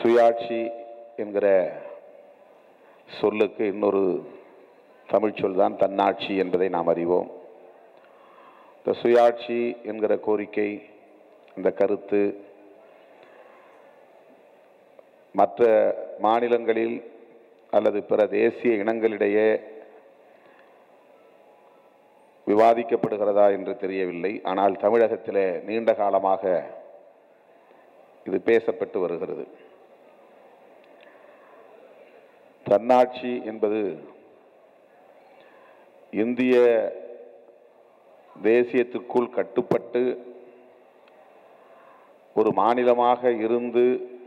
சுயாட்சி என்கிற சொல்லுக்கு இன்னொரு தமிழ் சொல் தான் தன்னாட்சி என்பதை நாம் அறிவோம் இந்த சுயாட்சி என்கிற கோரிக்கை இந்த கருத்து மற்ற மாநிலங்களில் அல்லது பிற தேசிய இனங்களிடையே விவாதிக்கப்படுகிறதா என்று தெரியவில்லை ஆனால் தமிழகத்திலே நீண்ட காலமாக இது பேசப்பட்டு வருகிறது தன்னாட்சி என்பது இந்திய தேசியத்திற்குள் கட்டுப்பட்டு ஒரு மாநிலமாக இருந்து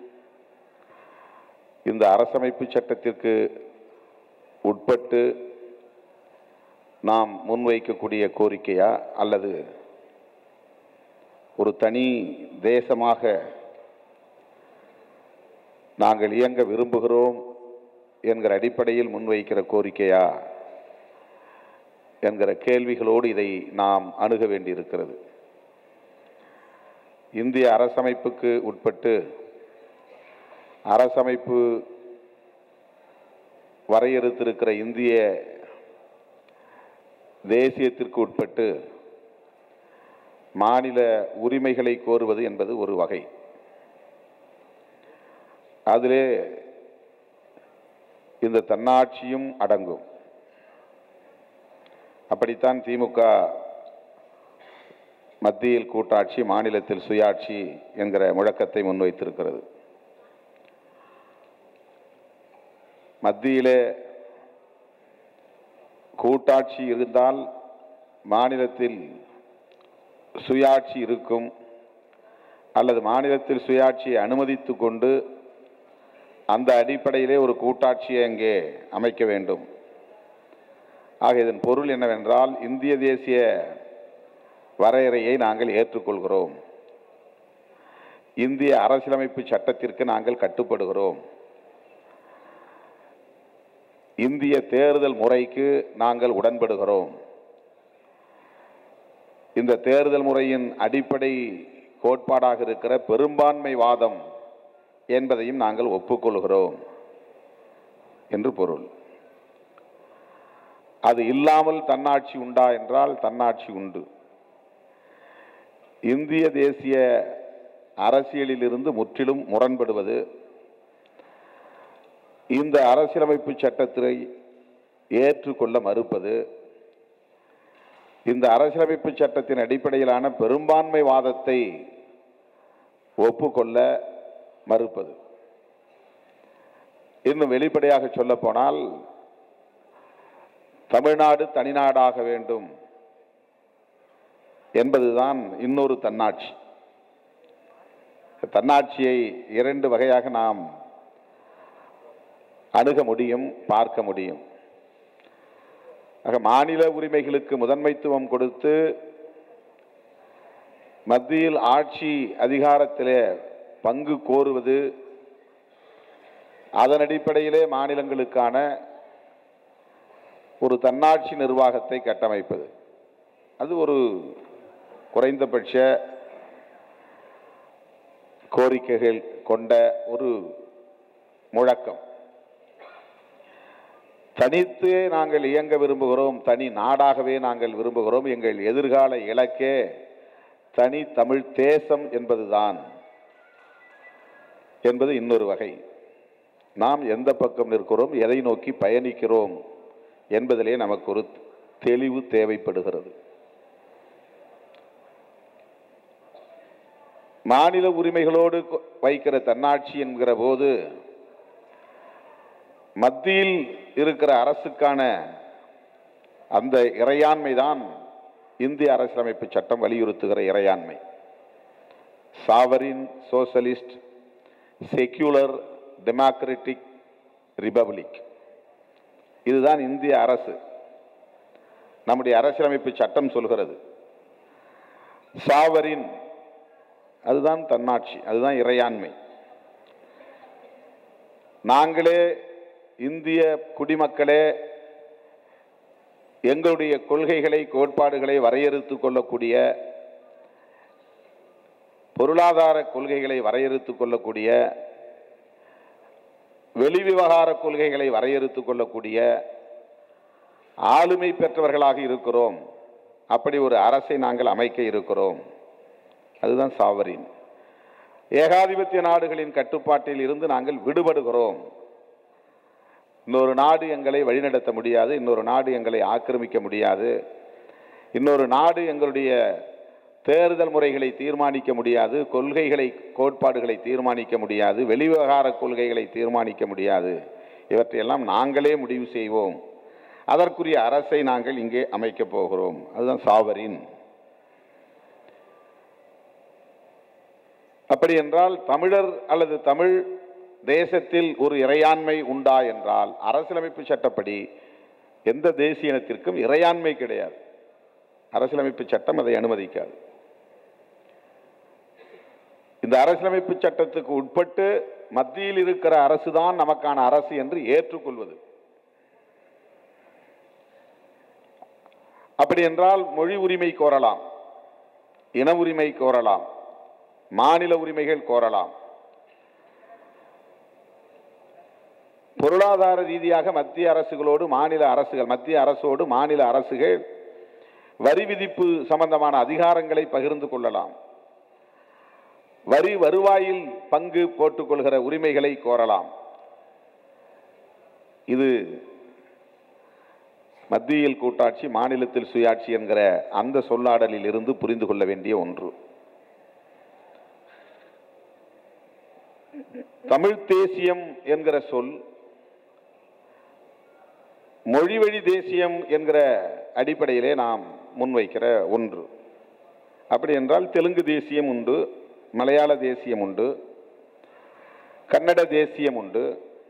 இந்த அரசமைப்பு சட்டத்திற்கு உட்பட்டு நாம் முன்வைக்கக்கூடிய கோரிக்கையா அல்லது ஒரு தனி தேசமாக நாங்கள் இயங்க விரும்புகிறோம் என்கிற அடிப்படையில் முன்வைக்கிற கோரிக்கையா என்கிற கேள்விகளோடு இதை நாம் அணுக வேண்டியிருக்கிறது இந்திய அரசமைப்புக்கு உட்பட்டு அரசமைப்பு வரையறுத்திருக்கிற இந்திய தேசியத்திற்கு உட்பட்டு மாநில உரிமைகளை கோருவது என்பது ஒரு வகை அதிலே இந்த தன்னாட்சியும் அடங்கும் அப்படித்தான் திமுக மத்தியில் கூட்டாட்சி மாநிலத்தில் சுயாட்சி என்கிற முழக்கத்தை முன்வைத்திருக்கிறது மத்தியிலே கூட்டாட்சி இருந்தால் மாநிலத்தில் சுயாட்சி இருக்கும் அல்லது மாநிலத்தில் சுயாட்சியை அனுமதித்து கொண்டு அந்த அடிப்படையிலே ஒரு கூட்டாட்சியை அங்கே அமைக்க வேண்டும் ஆக இதன் பொருள் என்னவென்றால் இந்திய தேசிய வரையறையை நாங்கள் ஏற்றுக்கொள்கிறோம் இந்திய அரசியலமைப்பு சட்டத்திற்கு நாங்கள் கட்டுப்படுகிறோம் இந்திய தேர்தல் முறைக்கு நாங்கள் உடன்படுகிறோம் இந்த தேர்தல் முறையின் அடிப்படை கோட்பாடாக இருக்கிற பெரும்பான்மை வாதம் என்பதையும் நாங்கள் ஒப்புக்கொள்கிறோம் என்று பொருள் அது இல்லாமல் தன்னாட்சி உண்டா என்றால் தன்னாட்சி உண்டு இந்திய தேசிய அரசியலிலிருந்து முற்றிலும் முரண்படுவது இந்த அரசியலமைப்பு சட்டத்தை ஏற்றுக்கொள்ள மறுப்பது இந்த அரசியலமைப்பு சட்டத்தின் அடிப்படையிலான பெரும்பான்மை வாதத்தை ஒப்புக்கொள்ள மறுப்பது இன்னும் வெளிப்படையாக சொல்ல போனால் தமிழ்நாடு தனிநாடாக வேண்டும் என்பதுதான் இன்னொரு தன்னாட்சி தன்னாட்சியை இரண்டு வகையாக நாம் அணுக முடியும் பார்க்க முடியும் ஆக மாநில உரிமைகளுக்கு முதன்மைத்துவம் கொடுத்து மத்தியில் ஆட்சி அதிகாரத்திலே பங்கு கோருவது அதன் அடிப்படையிலே மாநிலங்களுக்கான ஒரு தன்னாட்சி நிர்வாகத்தை கட்டமைப்பது அது ஒரு குறைந்தபட்ச கோரிக்கைகள் கொண்ட ஒரு முழக்கம் தனித்து நாங்கள் இயங்க விரும்புகிறோம் தனி நாடாகவே நாங்கள் விரும்புகிறோம் எங்கள் எதிர்கால இலக்கே தனி தமிழ் தேசம் என்பதுதான் என்பது இன்னொரு வகை நாம் எந்த பக்கம் நிற்கிறோம் எதை நோக்கி பயணிக்கிறோம் என்பதிலே நமக்கு ஒரு தெளிவு தேவைப்படுகிறது மாநில உரிமைகளோடு வைக்கிற தன்னாட்சி என்கிற போது மத்தியில் இருக்கிற அரசுக்கான அந்த இறையாண்மை தான் இந்திய அரசியலமைப்பு சட்டம் வலியுறுத்துகிற இறையாண்மை sovereign socialist secular democratic republic இதுதான் இந்திய அரசு நம்முடைய அரசியலமைப்பு சட்டம் சொல்கிறது சாவரின் அதுதான் தன்னாட்சி அதுதான் இறையாண்மை நாங்களே இந்திய குடிமக்களே எங்களுடைய கொள்கைகளை கோட்பாடுகளை வரையறுத்து கொள்ளக்கூடிய பொருளாதார கொள்கைகளை வரையறுத்து கொள்ளக்கூடிய வெளிவிவகார கொள்கைகளை வரையறுத்துக் கொள்ளக்கூடிய ஆளுமை பெற்றவர்களாக இருக்கிறோம் அப்படி ஒரு அரசை நாங்கள் அமைக்க இருக்கிறோம் அதுதான் சாவரின் ஏகாதிபத்திய நாடுகளின் கட்டுப்பாட்டில் இருந்து நாங்கள் விடுபடுகிறோம் இன்னொரு நாடு எங்களை வழிநடத்த முடியாது இன்னொரு நாடு எங்களை ஆக்கிரமிக்க முடியாது இன்னொரு நாடு எங்களுடைய தேர்தல் முறைகளை தீர்மானிக்க முடியாது கொள்கைகளை கோட்பாடுகளை தீர்மானிக்க முடியாது வெளிவிவகார கொள்கைகளை தீர்மானிக்க முடியாது இவற்றையெல்லாம் நாங்களே முடிவு செய்வோம் அதற்குரிய அரசை நாங்கள் இங்கே அமைக்கப் போகிறோம் அதுதான் சாவரின் அப்படி என்றால் தமிழர் அல்லது தமிழ் தேசத்தில் ஒரு இறையாண்மை உண்டா என்றால் அரசியலமைப்பு சட்டப்படி எந்த தேசிய இனத்திற்கும் இறையாண்மை கிடையாது அரசியலமைப்பு சட்டம் அதை அனுமதிக்காது இந்த அரசியலமைப்பு சட்டத்துக்கு உட்பட்டு மத்தியில் இருக்கிற அரசுதான் நமக்கான அரசு என்று ஏற்றுக்கொள்வது அப்படி என்றால் மொழி உரிமை கோரலாம் இன உரிமை கோரலாம் மாநில உரிமைகள் கோரலாம் பொருளாதார ரீதியாக மத்திய அரசுகளோடு மாநில அரசுகள் மத்திய அரசோடு மாநில அரசுகள் வரி விதிப்பு சம்பந்தமான அதிகாரங்களை பகிர்ந்து கொள்ளலாம் வரி வருவாயில் பங்கு போட்டுக்கொள்கிற உரிமைகளை கோரலாம் இது மத்தியில் கூட்டாட்சி மாநிலத்தில் சுயாட்சி என்கிற அந்த சொல்லாடலில் இருந்து புரிந்து கொள்ள வேண்டிய ஒன்று தமிழ் தேசியம் என்கிற சொல் மொழிவழி தேசியம் என்கிற அடிப்படையிலே நாம் முன்வைக்கிற ஒன்று அப்படி என்றால் தெலுங்கு தேசியம் உண்டு மலையாள தேசியம் உண்டு கன்னட தேசியம் உண்டு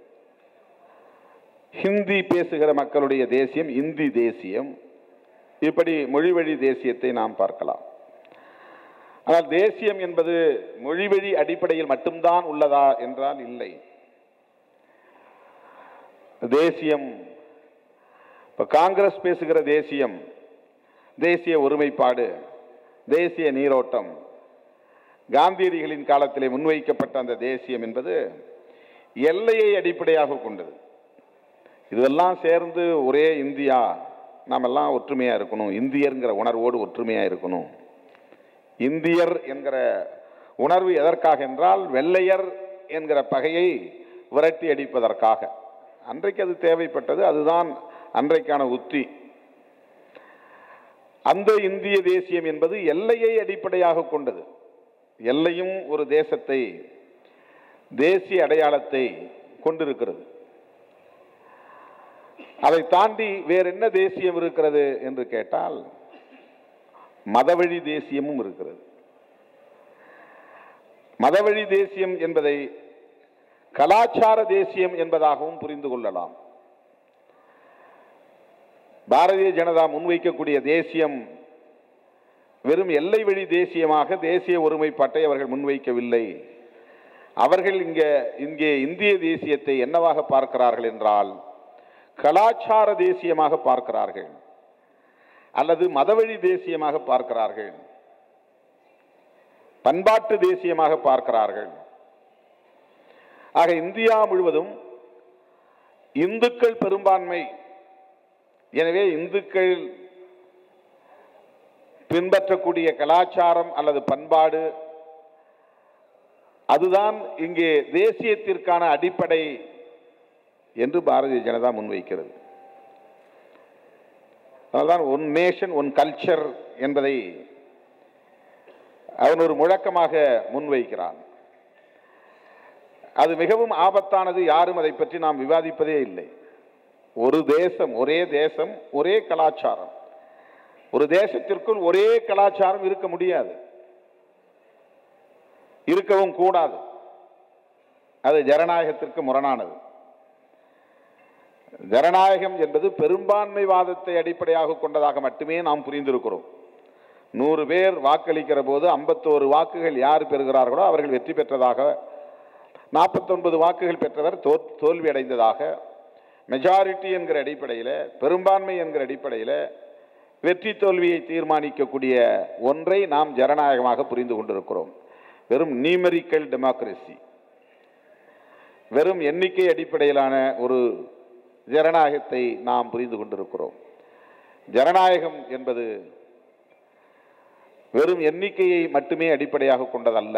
ஹிந்தி பேசுகிற மக்களுடைய தேசியம் இந்தி தேசியம் இப்படி மொழிவழி தேசியத்தை நாம் பார்க்கலாம் ஆனால் தேசியம் என்பது மொழிவழி அடிப்படையில் மட்டும்தான் உள்ளதா என்றால் இல்லை தேசியம் இப்ப காங்கிரஸ் பேசுகிற தேசியம் தேசிய ஒருமைப்பாடு தேசிய நீரோட்டம் காந்தியடிகளின் காலத்திலே முன்வைக்கப்பட்ட அந்த தேசியம் என்பது எல்லையை அடிப்படையாக கொண்டது இதெல்லாம் சேர்ந்து ஒரே இந்தியா நாமெல்லாம் ஒற்றுமையா இருக்கணும் இந்தியர்ங்கிற உணர்வோடு ஒற்றுமையா இருக்கணும் இந்தியர் என்கிற உணர்வு எதற்காக என்றால் வெள்ளையர் என்கிற பகையை விரட்டி அடிப்பதற்காக அன்றைக்கு அது தேவைப்பட்டது அதுதான் அன்றைக்கான உத்தி அந்த இந்திய தேசியம் என்பது எல்லையை அடிப்படையாக கொண்டது எல்லையும் ஒரு தேசத்தை தேசிய அடையாளத்தை கொண்டிருக்கிறது அதை தாண்டி வேற என்ன தேசியம் இருக்கிறது என்று கேட்டால் மதவழி தேசியமும் இருக்கிறது மதவழி தேசியம் என்பதை கலாச்சார தேசியம் என்பதாகவும் புரிந்து கொள்ளலாம் பாரதிய ஜனதா முன்வைக்கக்கூடிய தேசியம் வெறும் எல்லை வழி தேசியமாக தேசிய ஒருமைப்பாட்டை அவர்கள் முன்வைக்கவில்லை அவர்கள் இங்கே இங்கே இந்திய தேசியத்தை என்னவாக பார்க்கிறார்கள் என்றால் கலாச்சார தேசியமாக பார்க்கிறார்கள் அல்லது மதவழி தேசியமாக பார்க்கிறார்கள் பண்பாட்டு தேசியமாக பார்க்கிறார்கள் ஆக இந்தியா முழுவதும் இந்துக்கள் பெரும்பான்மை எனவே இந்துக்கள் பின்பற்றக்கூடிய கலாச்சாரம் அல்லது பண்பாடு அதுதான் இங்கே தேசியத்திற்கான அடிப்படை என்று பாரதிய ஜனதா முன்வைக்கிறது அதனால்தான் ஒன் நேஷன் ஒன் கல்ச்சர் என்பதை அவன் ஒரு முழக்கமாக முன்வைக்கிறான் அது மிகவும் ஆபத்தானது யாரும் அதை பற்றி நாம் விவாதிப்பதே இல்லை ஒரு தேசம் ஒரே தேசம் ஒரே கலாச்சாரம் ஒரு தேசத்திற்குள் ஒரே கலாச்சாரம் இருக்க முடியாது இருக்கவும் கூடாது அது ஜனநாயகத்திற்கு முரணானது ஜனநாயகம் என்பது பெரும்பான்மைவாதத்தை அடிப்படையாக கொண்டதாக மட்டுமே நாம் புரிந்திருக்கிறோம் நூறு பேர் வாக்களிக்கிற போது ஐம்பத்தோரு வாக்குகள் யார் பெறுகிறார்களோ அவர்கள் வெற்றி பெற்றதாக நாற்பத்தொன்பது வாக்குகள் பெற்றவர் தோ தோல்வி அடைந்ததாக மெஜாரிட்டி என்கிற அடிப்படையில் பெரும்பான்மை என்கிற அடிப்படையில் வெற்றி தோல்வியை தீர்மானிக்கக்கூடிய ஒன்றை நாம் ஜனநாயகமாக புரிந்து கொண்டிருக்கிறோம் வெறும் நியூமெரிக்கல் டெமோக்ரஸி வெறும் எண்ணிக்கை அடிப்படையிலான ஒரு ஜனநாயகத்தை நாம் புரிந்து கொண்டிருக்கிறோம் ஜனநாயகம் என்பது வெறும் எண்ணிக்கையை மட்டுமே அடிப்படையாக கொண்டதல்ல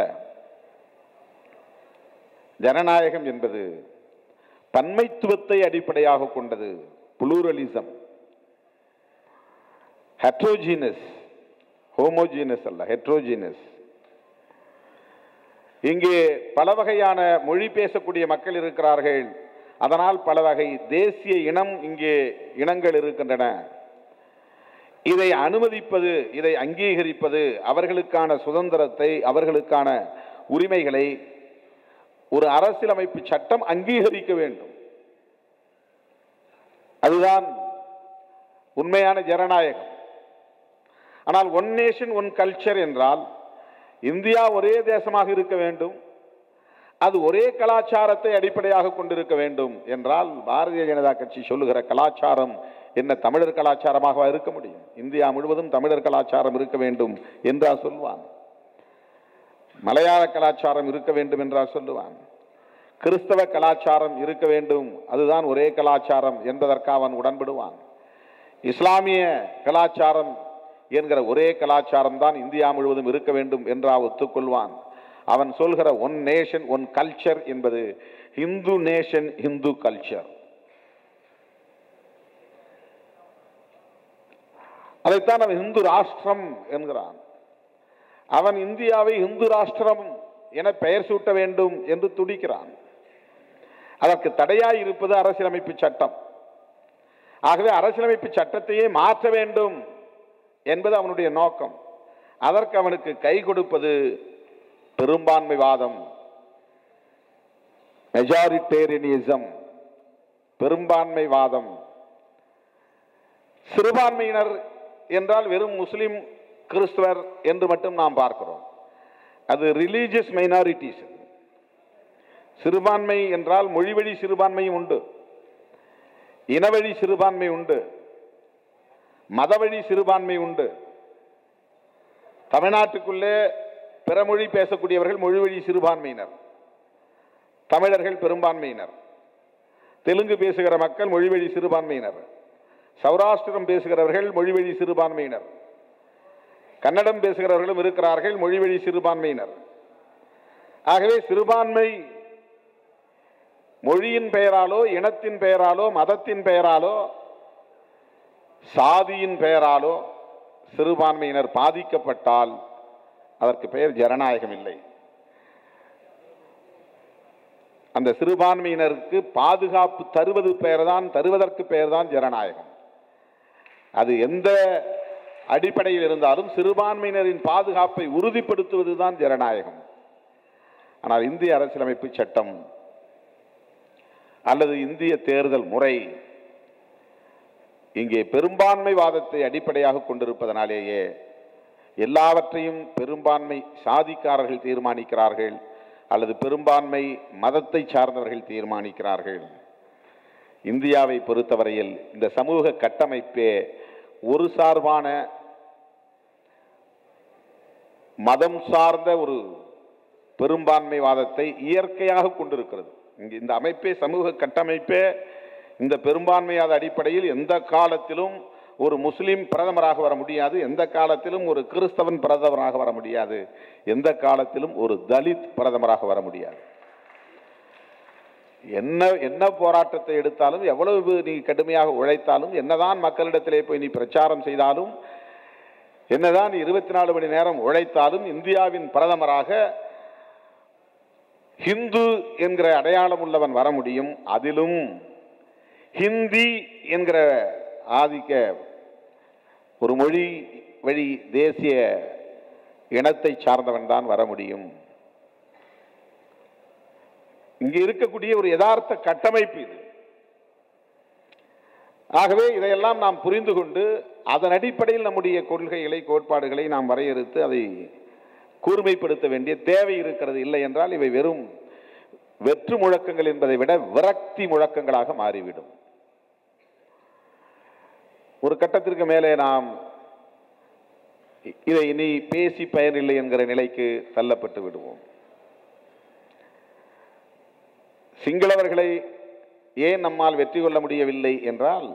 ஜனநாயகம் என்பது பன்மைத்துவத்தை அடிப்படையாக கொண்டது புளூரலிசம் ஹெட்ரோஜீனஸ் ஹோமோஜீனஸ் அல்ல ஹெட்ரோஜீனஸ் இங்கே பல வகையான மொழி பேசக்கூடிய மக்கள் இருக்கிறார்கள் அதனால் பல வகை தேசிய இனம் இங்கே இனங்கள் இருக்கின்றன இதை அனுமதிப்பது இதை அங்கீகரிப்பது அவர்களுக்கான சுதந்திரத்தை அவர்களுக்கான உரிமைகளை ஒரு அரசியலமைப்பு சட்டம் அங்கீகரிக்க வேண்டும் அதுதான் உண்மையான ஜனநாயகம் ஆனால் ஒன் நேஷன் ஒன் கல்ச்சர் என்றால் இந்தியா ஒரே தேசமாக இருக்க வேண்டும் அது ஒரே கலாச்சாரத்தை அடிப்படையாக கொண்டிருக்க வேண்டும் என்றால் பாரதிய ஜனதா கட்சி சொல்லுகிற கலாச்சாரம் என்ன தமிழர் கலாச்சாரமாக இருக்க முடியும் இந்தியா முழுவதும் தமிழர் கலாச்சாரம் இருக்க வேண்டும் என்றா சொல்வான் மலையாள கலாச்சாரம் இருக்க வேண்டும் என்றா சொல்லுவான் கிறிஸ்தவ கலாச்சாரம் இருக்க வேண்டும் அதுதான் ஒரே கலாச்சாரம் என்பதற்காக அவன் உடன்படுவான் இஸ்லாமிய கலாச்சாரம் என்கிற ஒரே கலாச்சாரம் தான் இந்தியா முழுவதும் இருக்க வேண்டும் என்றா ஒத்துக்கொள்வான் அவன் சொல்கிற ஒன் நேஷன் ஒன் கல்ச்சர் என்பது இந்து நேஷன் இந்து கல்ச்சர் அதைத்தான் அவன் இந்து ராஷ்டிரம் என்கிறான் அவன் இந்தியாவை இந்து ராஷ்டிரம் என பெயர் சூட்ட வேண்டும் என்று துடிக்கிறான் அதற்கு தடையாய் இருப்பது அரசியலமைப்பு சட்டம் ஆகவே அரசியலமைப்பு சட்டத்தையே மாற்ற வேண்டும் என்பது அவனுடைய நோக்கம் அதற்கு அவனுக்கு கை கொடுப்பது பெரும்பான்மைவாதம் மெஜாரிட்டேரியனிசம் பெரும்பான்மைவாதம் சிறுபான்மையினர் என்றால் வெறும் முஸ்லிம் கிறிஸ்துவர் என்று மட்டும் நாம் பார்க்கிறோம் அது ரிலீஜியஸ் மைனாரிட்டிஸ் சிறுபான்மை என்றால் மொழிவழி சிறுபான்மையும் உண்டு இனவழி சிறுபான்மை உண்டு மதவழி சிறுபான்மை உண்டு தமிழ்நாட்டுக்குள்ளே பிற மொழி பேசக்கூடியவர்கள் மொழிவழி சிறுபான்மையினர் தமிழர்கள் பெரும்பான்மையினர் தெலுங்கு பேசுகிற மக்கள் மொழிவழி சிறுபான்மையினர் சௌராஷ்டிரம் பேசுகிறவர்கள் மொழிவழி சிறுபான்மையினர் கன்னடம் பேசுகிறவர்களும் இருக்கிறார்கள் மொழிவழி சிறுபான்மையினர் ஆகவே சிறுபான்மை மொழியின் பெயராலோ இனத்தின் பெயராலோ மதத்தின் பெயராலோ சாதியின் பெயராலோ சிறுபான்மையினர் பாதிக்கப்பட்டால் அதற்கு பெயர் ஜனநாயகம் இல்லை அந்த சிறுபான்மையினருக்கு பாதுகாப்பு தருவது பெயர்தான் தருவதற்கு பெயர்தான் ஜனநாயகம் அது எந்த அடிப்படையில் இருந்தாலும் சிறுபான்மையினரின் பாதுகாப்பை உறுதிப்படுத்துவதுதான் ஜனநாயகம் ஆனால் இந்திய அரசியலமைப்பு சட்டம் அல்லது இந்திய தேர்தல் முறை இங்கே பெரும்பான்மைவாதத்தை அடிப்படையாக கொண்டிருப்பதனாலேயே எல்லாவற்றையும் பெரும்பான்மை சாதிக்காரர்கள் தீர்மானிக்கிறார்கள் அல்லது பெரும்பான்மை மதத்தை சார்ந்தவர்கள் தீர்மானிக்கிறார்கள் இந்தியாவை பொறுத்தவரையில் இந்த சமூக கட்டமைப்பே ஒரு சார்பான மதம் சார்ந்த ஒரு பெரும்பான்மைவாதத்தை இயற்கையாக கொண்டிருக்கிறது இங்கு இந்த அமைப்பே சமூக கட்டமைப்பே இந்த பெரும்பான்மையாத அடிப்படையில் எந்த காலத்திலும் ஒரு முஸ்லிம் பிரதமராக வர முடியாது எந்த காலத்திலும் ஒரு கிறிஸ்தவன் பிரதமராக வர முடியாது எந்த காலத்திலும் ஒரு தலித் பிரதமராக வர முடியாது என்ன என்ன போராட்டத்தை எடுத்தாலும் எவ்வளவு நீ கடுமையாக உழைத்தாலும் என்னதான் மக்களிடத்திலே போய் நீ பிரச்சாரம் செய்தாலும் என்னதான் இருபத்தி நாலு மணி நேரம் உழைத்தாலும் இந்தியாவின் பிரதமராக ஹிந்து என்கிற அடையாளம் உள்ளவன் வர முடியும் அதிலும் ஹிந்தி என்கிற ஆதிக்க ஒரு மொழி வழி தேசிய இனத்தை சார்ந்தவன் தான் வர முடியும் இங்கே இருக்கக்கூடிய ஒரு யதார்த்த கட்டமைப்பு இது ஆகவே இதையெல்லாம் நாம் புரிந்து கொண்டு அதன் அடிப்படையில் நம்முடைய கொள்கைகளை கோட்பாடுகளை நாம் வரையறுத்து அதை கூர்மைப்படுத்த வேண்டிய தேவை இருக்கிறது இல்லை என்றால் இவை வெறும் வெற்று முழக்கங்கள் என்பதை விட விரக்தி முழக்கங்களாக மாறிவிடும் ஒரு கட்டத்திற்கு மேலே நாம் இதை இனி பேசி பயனில்லை என்கிற நிலைக்கு தள்ளப்பட்டு விடுவோம் சிங்களவர்களை ஏன் நம்மால் வெற்றி கொள்ள முடியவில்லை என்றால்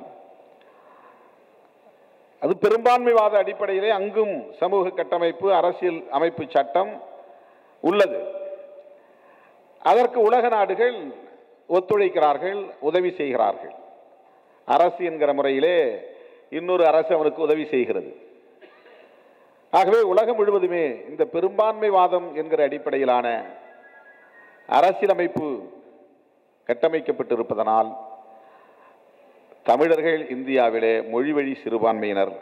அது பெரும்பான்மைவாத அடிப்படையிலே அங்கும் சமூக கட்டமைப்பு அரசியல் அமைப்பு சட்டம் உள்ளது அதற்கு உலக நாடுகள் ஒத்துழைக்கிறார்கள் உதவி செய்கிறார்கள் அரசு என்கிற முறையிலே இன்னொரு அரசு அவனுக்கு உதவி செய்கிறது ஆகவே உலகம் முழுவதுமே இந்த பெரும்பான்மைவாதம் என்கிற அடிப்படையிலான அரசியலமைப்பு கட்டமைக்கப்பட்டிருப்பதனால் தமிழர்கள் இந்தியாவிலே மொழிவழி சிறுபான்மையினர்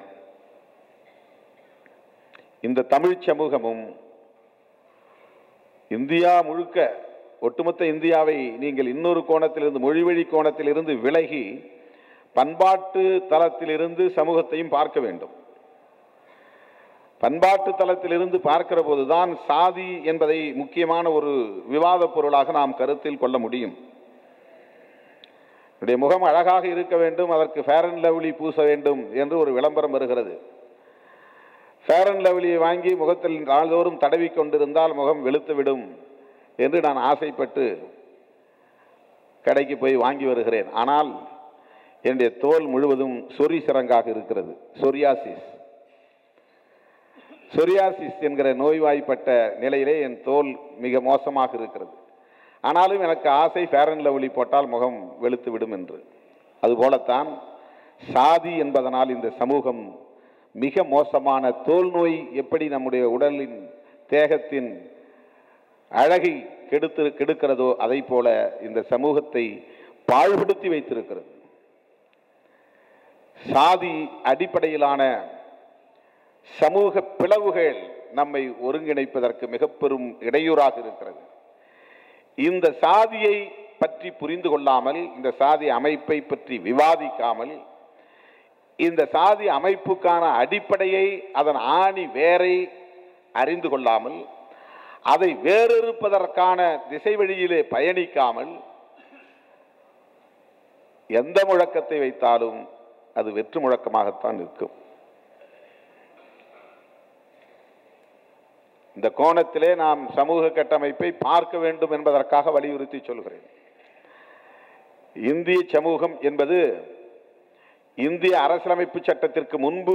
இந்த தமிழ் சமூகமும் இந்தியா முழுக்க ஒட்டுமொத்த இந்தியாவை நீங்கள் இன்னொரு கோணத்திலிருந்து மொழிவழி கோணத்திலிருந்து விலகி பண்பாட்டு தளத்திலிருந்து சமூகத்தையும் பார்க்க வேண்டும் பண்பாட்டு தளத்திலிருந்து பார்க்கிற போதுதான் சாதி என்பதை முக்கியமான ஒரு விவாத பொருளாக நாம் கருத்தில் கொள்ள முடியும் என்னுடைய முகம் அழகாக இருக்க வேண்டும் அதற்கு ஃபேர் அண்ட் லவ்லி பூச வேண்டும் என்று ஒரு விளம்பரம் வருகிறது ஃபேர் அண்ட் லவ்லியை வாங்கி முகத்தில் நாள்தோறும் தடவி கொண்டிருந்தால் முகம் வெளுத்துவிடும் என்று நான் ஆசைப்பட்டு கடைக்கு போய் வாங்கி வருகிறேன் ஆனால் என்னுடைய தோல் முழுவதும் சொறி சிறங்காக இருக்கிறது சொரியாசிஸ் சொரியாசிஸ் என்கிற நோய்வாய்ப்பட்ட நிலையிலே என் தோல் மிக மோசமாக இருக்கிறது ஆனாலும் எனக்கு ஆசை ஃபேர் அண்ட் லவ்லி போட்டால் முகம் வெளுத்து விடும் என்று அதுபோலத்தான் சாதி என்பதனால் இந்த சமூகம் மிக மோசமான தோல் நோய் எப்படி நம்முடைய உடலின் தேகத்தின் அழகை கெடுத்து கெடுக்கிறதோ அதை போல இந்த சமூகத்தை பாழ்படுத்தி வைத்திருக்கிறது சாதி அடிப்படையிலான சமூக பிளவுகள் நம்மை ஒருங்கிணைப்பதற்கு மிக பெரும் இடையூறாக இருக்கிறது இந்த சாதியை பற்றி புரிந்து கொள்ளாமல் இந்த சாதி அமைப்பை பற்றி விவாதிக்காமல் இந்த சாதி அமைப்புக்கான அடிப்படையை அதன் ஆணி வேரை அறிந்து கொள்ளாமல் அதை வேறறுப்பதற்கான திசை வழியிலே பயணிக்காமல் எந்த முழக்கத்தை வைத்தாலும் அது வெற்று முழக்கமாகத்தான் நிற்கும் இந்த கோணத்திலே நாம் சமூக கட்டமைப்பை பார்க்க வேண்டும் என்பதற்காக வலியுறுத்தி சொல்கிறேன் இந்திய சமூகம் என்பது இந்திய அரசியலமைப்பு சட்டத்திற்கு முன்பு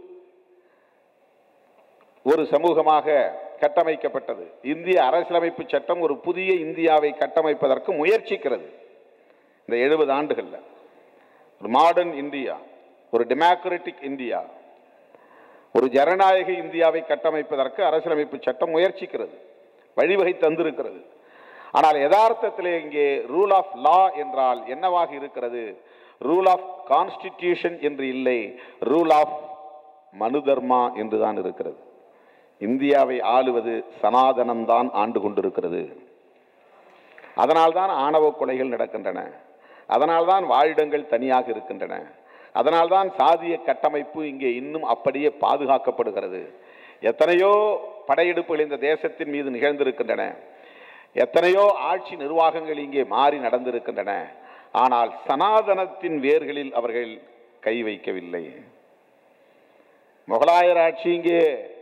ஒரு சமூகமாக கட்டமைக்கப்பட்டது இந்திய அரசியலமைப்பு சட்டம் ஒரு புதிய இந்தியாவை கட்டமைப்பதற்கு முயற்சிக்கிறது இந்த எழுபது ஆண்டுகளில் ஒரு மாடர்ன் இந்தியா ஒரு டெமோக்ராட்டிக் இந்தியா ஒரு ஜனநாயக இந்தியாவை கட்டமைப்பதற்கு அரசியலமைப்பு சட்டம் முயற்சிக்கிறது வழிவகை தந்திருக்கிறது ஆனால் யதார்த்தத்திலே இங்கே ரூல் ஆஃப் லா என்றால் என்னவாக இருக்கிறது ரூல் ஆஃப் கான்ஸ்டிடியூஷன் என்று இல்லை ரூல் ஆஃப் மனு தர்மா என்றுதான் இருக்கிறது இந்தியாவை ஆளுவது சனாதனம்தான் ஆண்டு கொண்டிருக்கிறது அதனால்தான் ஆணவ கொலைகள் நடக்கின்றன அதனால்தான் வாழிடங்கள் தனியாக இருக்கின்றன அதனால்தான் சாதிய கட்டமைப்பு இங்கே இன்னும் அப்படியே பாதுகாக்கப்படுகிறது எத்தனையோ படையெடுப்புகள் இந்த தேசத்தின் மீது நிகழ்ந்திருக்கின்றன எத்தனையோ ஆட்சி நிர்வாகங்கள் இங்கே மாறி நடந்திருக்கின்றன ஆனால் சனாதனத்தின் வேர்களில் அவர்கள் கை வைக்கவில்லை முகலாயர் ஆட்சி இங்கே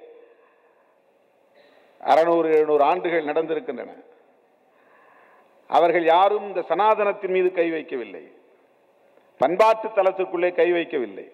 அறுநூறு எழுநூறு ஆண்டுகள் நடந்திருக்கின்றன அவர்கள் யாரும் இந்த சனாதனத்தின் மீது கை வைக்கவில்லை பண்பாட்டு தளத்துக்குள்ளே கை வைக்கவில்லை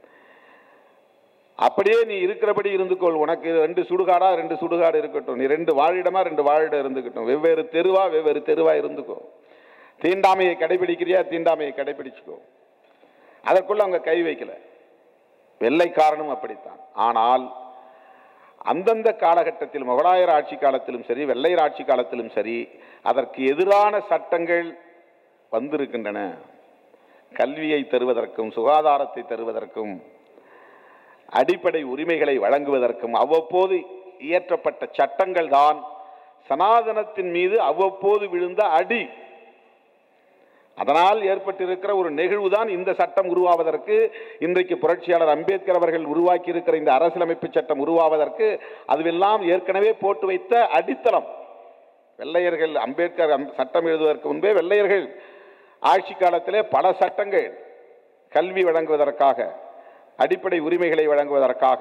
அப்படியே நீ இருக்கிறபடி இருந்துக்கொள் உனக்கு ரெண்டு சுடுகாடா ரெண்டு சுடுகாடு இருக்கட்டும் நீ ரெண்டு வாழிடமா ரெண்டு வாழிடம் இருந்துக்கட்டும் வெவ்வேறு தெருவா வெவ்வேறு தெருவா இருந்துக்கோ தீண்டாமையை கடைபிடிக்கிறியா தீண்டாமையை கடைபிடிச்சுக்கோ அதற்குள்ள அவங்க கை வைக்கல வெள்ளைக்காரனும் அப்படித்தான் ஆனால் அந்தந்த காலகட்டத்தில் முகலாயர் ஆட்சி காலத்திலும் சரி வெள்ளையர் ஆட்சி காலத்திலும் சரி அதற்கு எதிரான சட்டங்கள் வந்திருக்கின்றன கல்வியை தருவதற்கும் சுகாதாரத்தை தருவதற்கும் அடிப்படை உரிமைகளை வழங்குவதற்கும் அவ்வப்போது இயற்றப்பட்ட சட்டங்கள் தான் சனாதனத்தின் மீது அவ்வப்போது விழுந்த அடி அதனால் ஏற்பட்டிருக்கிற ஒரு நிகழ்வுதான் இந்த சட்டம் உருவாவதற்கு இன்றைக்கு புரட்சியாளர் அம்பேத்கர் அவர்கள் உருவாக்கி இருக்கிற இந்த அரசியலமைப்பு சட்டம் உருவாவதற்கு அதுவெல்லாம் ஏற்கனவே போட்டு வைத்த அடித்தளம் வெள்ளையர்கள் அம்பேத்கர் அம்- சட்டம் எழுதுவதற்கு முன்பே வெள்ளையர்கள் ஆட்சி காலத்திலே பல சட்டங்கள் கல்வி வழங்குவதற்காக அடிப்படை உரிமைகளை வழங்குவதற்காக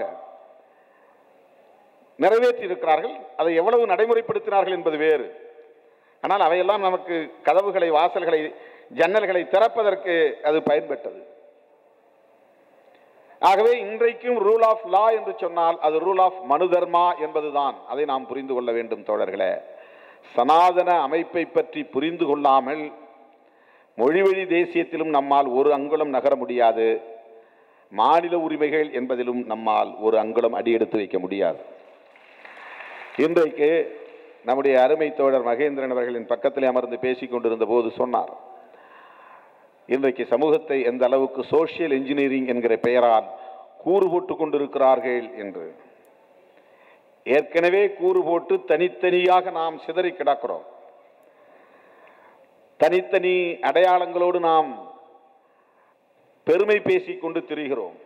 நிறைவேற்றி இருக்கிறார்கள் அதை எவ்வளவு நடைமுறைப்படுத்தினார்கள் என்பது வேறு ஆனால் அவையெல்லாம் நமக்கு கதவுகளை வாசல்களை ஜன்னல்களை திறப்பதற்கு அது பயன்பட்டது ஆகவே இன்றைக்கும் ரூல் ஆஃப் லா என்று சொன்னால் அது ரூல் ஆஃப் மனு தர்மா என்பதுதான் அதை நாம் புரிந்து கொள்ள வேண்டும் தோழர்களே சனாதன அமைப்பை பற்றி புரிந்து கொள்ளாமல் மொழிவழி தேசியத்திலும் நம்மால் ஒரு அங்குலம் நகர முடியாது மாநில உரிமைகள் என்பதிலும் நம்மால் ஒரு அங்குலம் அடியெடுத்து வைக்க முடியாது இன்றைக்கு நம்முடைய அருமை தோழர் மகேந்திரன் அவர்களின் பக்கத்திலே அமர்ந்து பேசிக் கொண்டிருந்த போது சொன்னார் இன்றைக்கு சமூகத்தை எந்த அளவுக்கு சோசியல் இன்ஜினியரிங் என்கிற பெயரால் கூறு போட்டுக் கொண்டிருக்கிறார்கள் என்று ஏற்கனவே கூறு போட்டு தனித்தனியாக நாம் சிதறி கிடக்கிறோம் தனித்தனி அடையாளங்களோடு நாம் பெருமை பேசிக் கொண்டு திரிகிறோம்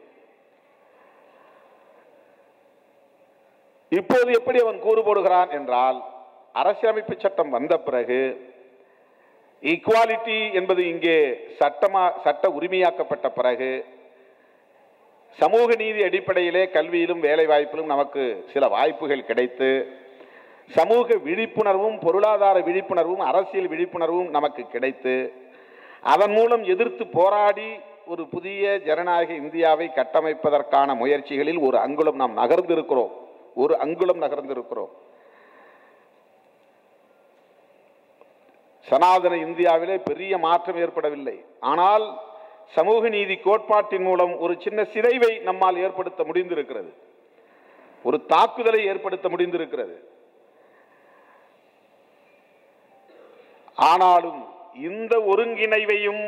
இப்போது எப்படி அவன் கூறு போடுகிறான் என்றால் அரசியலமைப்பு சட்டம் வந்த பிறகு ஈக்குவாலிட்டி என்பது இங்கே சட்டமா சட்ட உரிமையாக்கப்பட்ட பிறகு சமூக நீதி அடிப்படையிலே கல்வியிலும் வேலை வாய்ப்பிலும் நமக்கு சில வாய்ப்புகள் கிடைத்து சமூக விழிப்புணர்வும் பொருளாதார விழிப்புணர்வும் அரசியல் விழிப்புணர்வும் நமக்கு கிடைத்து அதன் மூலம் எதிர்த்து போராடி ஒரு புதிய ஜனநாயக இந்தியாவை கட்டமைப்பதற்கான முயற்சிகளில் ஒரு அங்குலம் நாம் நகர்ந்திருக்கிறோம் ஒரு அங்குலம் நகர்ந்திருக்கிறோம் சனாதன இந்தியாவிலே பெரிய மாற்றம் ஏற்படவில்லை ஆனால் சமூக நீதி கோட்பாட்டின் மூலம் ஒரு சின்ன சிதைவை நம்மால் ஏற்படுத்த முடிந்திருக்கிறது ஒரு தாக்குதலை ஏற்படுத்த முடிந்திருக்கிறது ஆனாலும் இந்த ஒருங்கிணைவையும்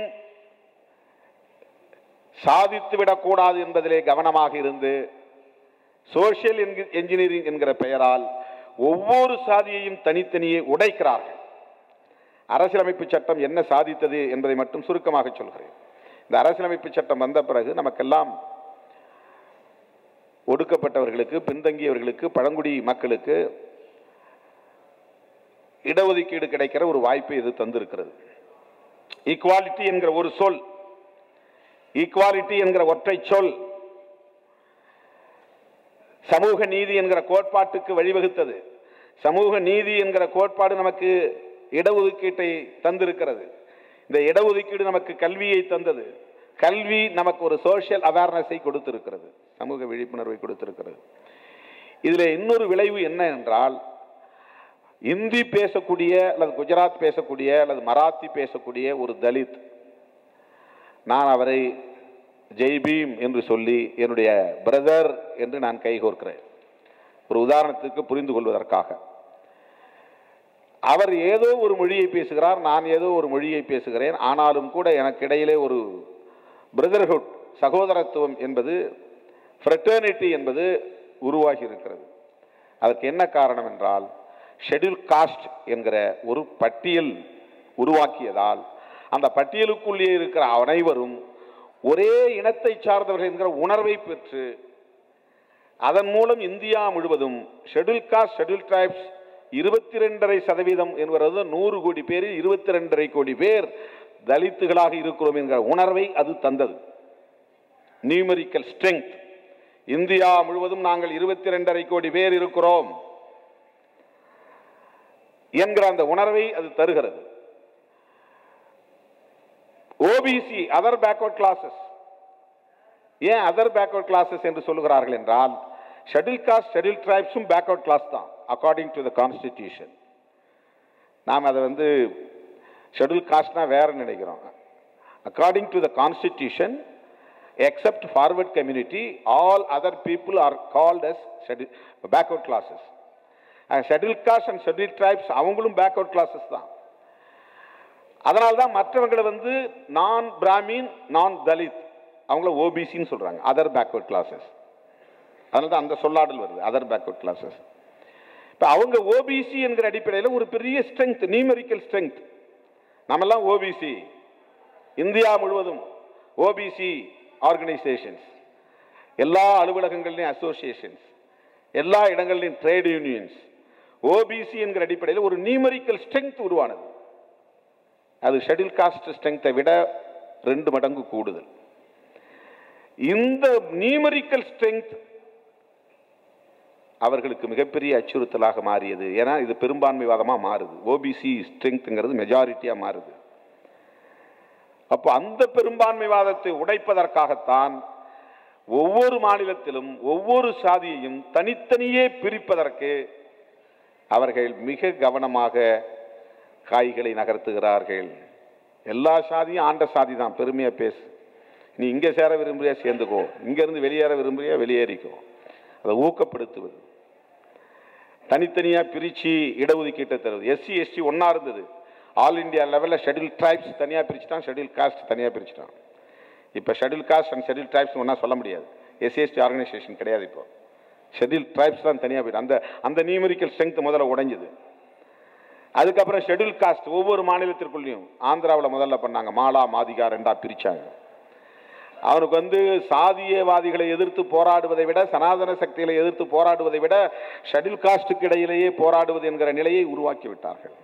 சாதித்துவிடக் கூடாது என்பதிலே கவனமாக இருந்து சோசியல் என்ஜினியரிங் என்கிற பெயரால் ஒவ்வொரு சாதியையும் தனித்தனியே உடைக்கிறார்கள் அரசியலமைப்பு சட்டம் என்ன சாதித்தது என்பதை மட்டும் சுருக்கமாக சொல்கிறேன் இந்த அரசியலமைப்பு சட்டம் வந்த பிறகு நமக்கெல்லாம் ஒடுக்கப்பட்டவர்களுக்கு பின்தங்கியவர்களுக்கு பழங்குடி மக்களுக்கு இடஒதுக்கீடு கிடைக்கிற ஒரு வாய்ப்பை இது தந்திருக்கிறது ஈக்குவாலிட்டி என்கிற ஒரு சொல் ஈக்குவாலிட்டி என்கிற ஒற்றை சொல் சமூக நீதி என்கிற கோட்பாட்டுக்கு வழிவகுத்தது சமூக நீதி என்கிற கோட்பாடு நமக்கு இடஒதுக்கீட்டை தந்திருக்கிறது இந்த இடஒதுக்கீடு நமக்கு கல்வியை தந்தது கல்வி நமக்கு ஒரு சோசியல் அவேர்னஸை கொடுத்திருக்கிறது சமூக விழிப்புணர்வை கொடுத்திருக்கிறது இதில் இன்னொரு விளைவு என்ன என்றால் இந்தி பேசக்கூடிய அல்லது குஜராத் பேசக்கூடிய அல்லது மராத்தி பேசக்கூடிய ஒரு தலித் நான் அவரை ஜெய்பீம் என்று சொல்லி என்னுடைய பிரதர் என்று நான் கைகோர்க்கிறேன் ஒரு உதாரணத்துக்கு புரிந்து கொள்வதற்காக அவர் ஏதோ ஒரு மொழியை பேசுகிறார் நான் ஏதோ ஒரு மொழியை பேசுகிறேன் ஆனாலும் கூட எனக்கு இடையிலே ஒரு பிரதர்ஹுட் சகோதரத்துவம் என்பது ஃப்ரெட்டர்னிட்டி என்பது உருவாகி இருக்கிறது அதற்கு என்ன காரணம் என்றால் ஷெட்யூல் காஸ்ட் என்கிற ஒரு பட்டியல் உருவாக்கியதால் அந்த பட்டியலுக்குள்ளே இருக்கிற அனைவரும் ஒரே இனத்தை சார்ந்தவர்கள் என்கிற உணர்வை பெற்று அதன் மூலம் இந்தியா முழுவதும் ஷெட்யூல் காஸ்ட் ஷெட்யூல் டிரைப்ஸ் இருபத்தி ரெண்டரை சதவீதம் என்கிறது நூறு கோடி பேரில் இருபத்தி ரெண்டரை கோடி பேர் தலித்துகளாக இருக்கிறோம் என்கிற உணர்வை அது தந்தது நியூமரிக்கல் ஸ்ட்ரெங்க் இந்தியா முழுவதும் நாங்கள் இருபத்தி ரெண்டரை கோடி பேர் இருக்கிறோம் என்கிற அந்த உணர்வை அது தருகிறது ஓபிசி அதர் பேக்வர்ட் கிளாஸஸ் ஏன் அதர் பேக்வர்ட் கிளாஸஸ் என்று சொல்லுகிறார்கள் என்றால் ஷெட்யூல் காஸ்ட் ஷெட்யூல் டிரைப்ஸும் பேக்வர்ட் கிளாஸ் தான் அக்கார்டிங் டு த கான்ஸ்டிடியூஷன் நாம் அதை வந்து ஷெட்யூல் காஸ்ட்னா வேற நினைக்கிறோம் according to the constitution except forward community all other people are called as schedule backward classes schedule caste and schedule tribes அவங்களும் backward classes தான் அதனால தான் மற்றவங்களை வந்து நான் பிராமின் நான் தலித் அவங்கள ஓபிசின்னு சொல்றாங்க அதர் பேக்வர்ட் கிளாஸஸ் அதனால தான் அந்த சொல்லாடல் வருது அதர் பேக்வர்ட் கிளாஸஸ் இப்போ அவங்க ஓபிசி என்கிற அடிப்படையில் ஒரு பெரிய ஸ்ட்ரென்த் நியூமெரிக்கல் ஸ்ட்ரென்த் நம்மெல்லாம் ஓபிசி இந்தியா முழுவதும் ஓபிசி ஆர்கனைசேஷன்ஸ் எல்லா அலுவலகங்கள்லையும் அசோசியேஷன்ஸ் எல்லா இடங்கள்லையும் ட்ரேட் யூனியன்ஸ் ஓபிசி என்கிற அடிப்படையில் ஒரு நியூமெரிக்கல் ஸ்ட்ரென்த் உருவானது அது ஷெட்யூல் காஸ்ட் ஸ்ட்ரென்த்தை விட ரெண்டு மடங்கு கூடுதல் இந்த நியூமரிக்கல் ஸ்ட்ரென்த் அவர்களுக்கு மிகப்பெரிய அச்சுறுத்தலாக மாறியது ஏன்னா இது பெரும்பான்மைவாதமாக மாறுது ஓபிசி ஸ்ட்ரெங்க்ங்கிறது மெஜாரிட்டியாக மாறுது அப்போ அந்த பெரும்பான்மைவாதத்தை உடைப்பதற்காகத்தான் ஒவ்வொரு மாநிலத்திலும் ஒவ்வொரு சாதியையும் தனித்தனியே பிரிப்பதற்கு அவர்கள் மிக கவனமாக காய்களை நகர்த்துகிறார்கள் எல்லா சாதியும் ஆண்ட சாதி தான் பெருமையாக பேசு நீ இங்கே சேர விரும்புறியா சேர்ந்துக்கோ இங்கேருந்து வெளியேற விரும்புறியா வெளியேறிக்கோ அதை ஊக்கப்படுத்துவது தனித்தனியாக பிரித்து இடஒதுக்கீட்டை தருவது எஸ்சி எஸ்டி ஒன்றா இருந்தது ஆல் இந்தியா லெவலில் ஷெட்யூல் ட்ரைப்ஸ் தனியாக பிரிச்சுட்டான் ஷெட்யூல் காஸ்ட் தனியாக பிரிச்சுட்டான் இப்போ schedule caste and schedule tribes ஒன்றா சொல்ல முடியாது எஸ்சிஎஸ்டி ஆர்கனைசேஷன் கிடையாது இப்போ ஷெட்யூல் ட்ரைப்ஸ் தான் தனியாக போயிட்டு அந்த அந்த நியூமரிக்கல் ஸ்ட்ரென்த் முதல்ல உடைஞ்சது அதுக்கப்புறம் ஷெட்யூல் காஸ்ட் ஒவ்வொரு மாநிலத்திற்குள்ளேயும் ஆந்திராவில் முதல்ல பண்ணாங்க மாலா மாதிகா ரெண்டா பிரிச்சாங்க அவனுக்கு வந்து சாதியவாதிகளை எதிர்த்து போராடுவதை விட சனாதன சக்திகளை எதிர்த்து போராடுவதை விட ஷெட்யூல் காஸ்டுக்கு இடையிலேயே போராடுவது என்கிற நிலையை உருவாக்கி விட்டார்கள்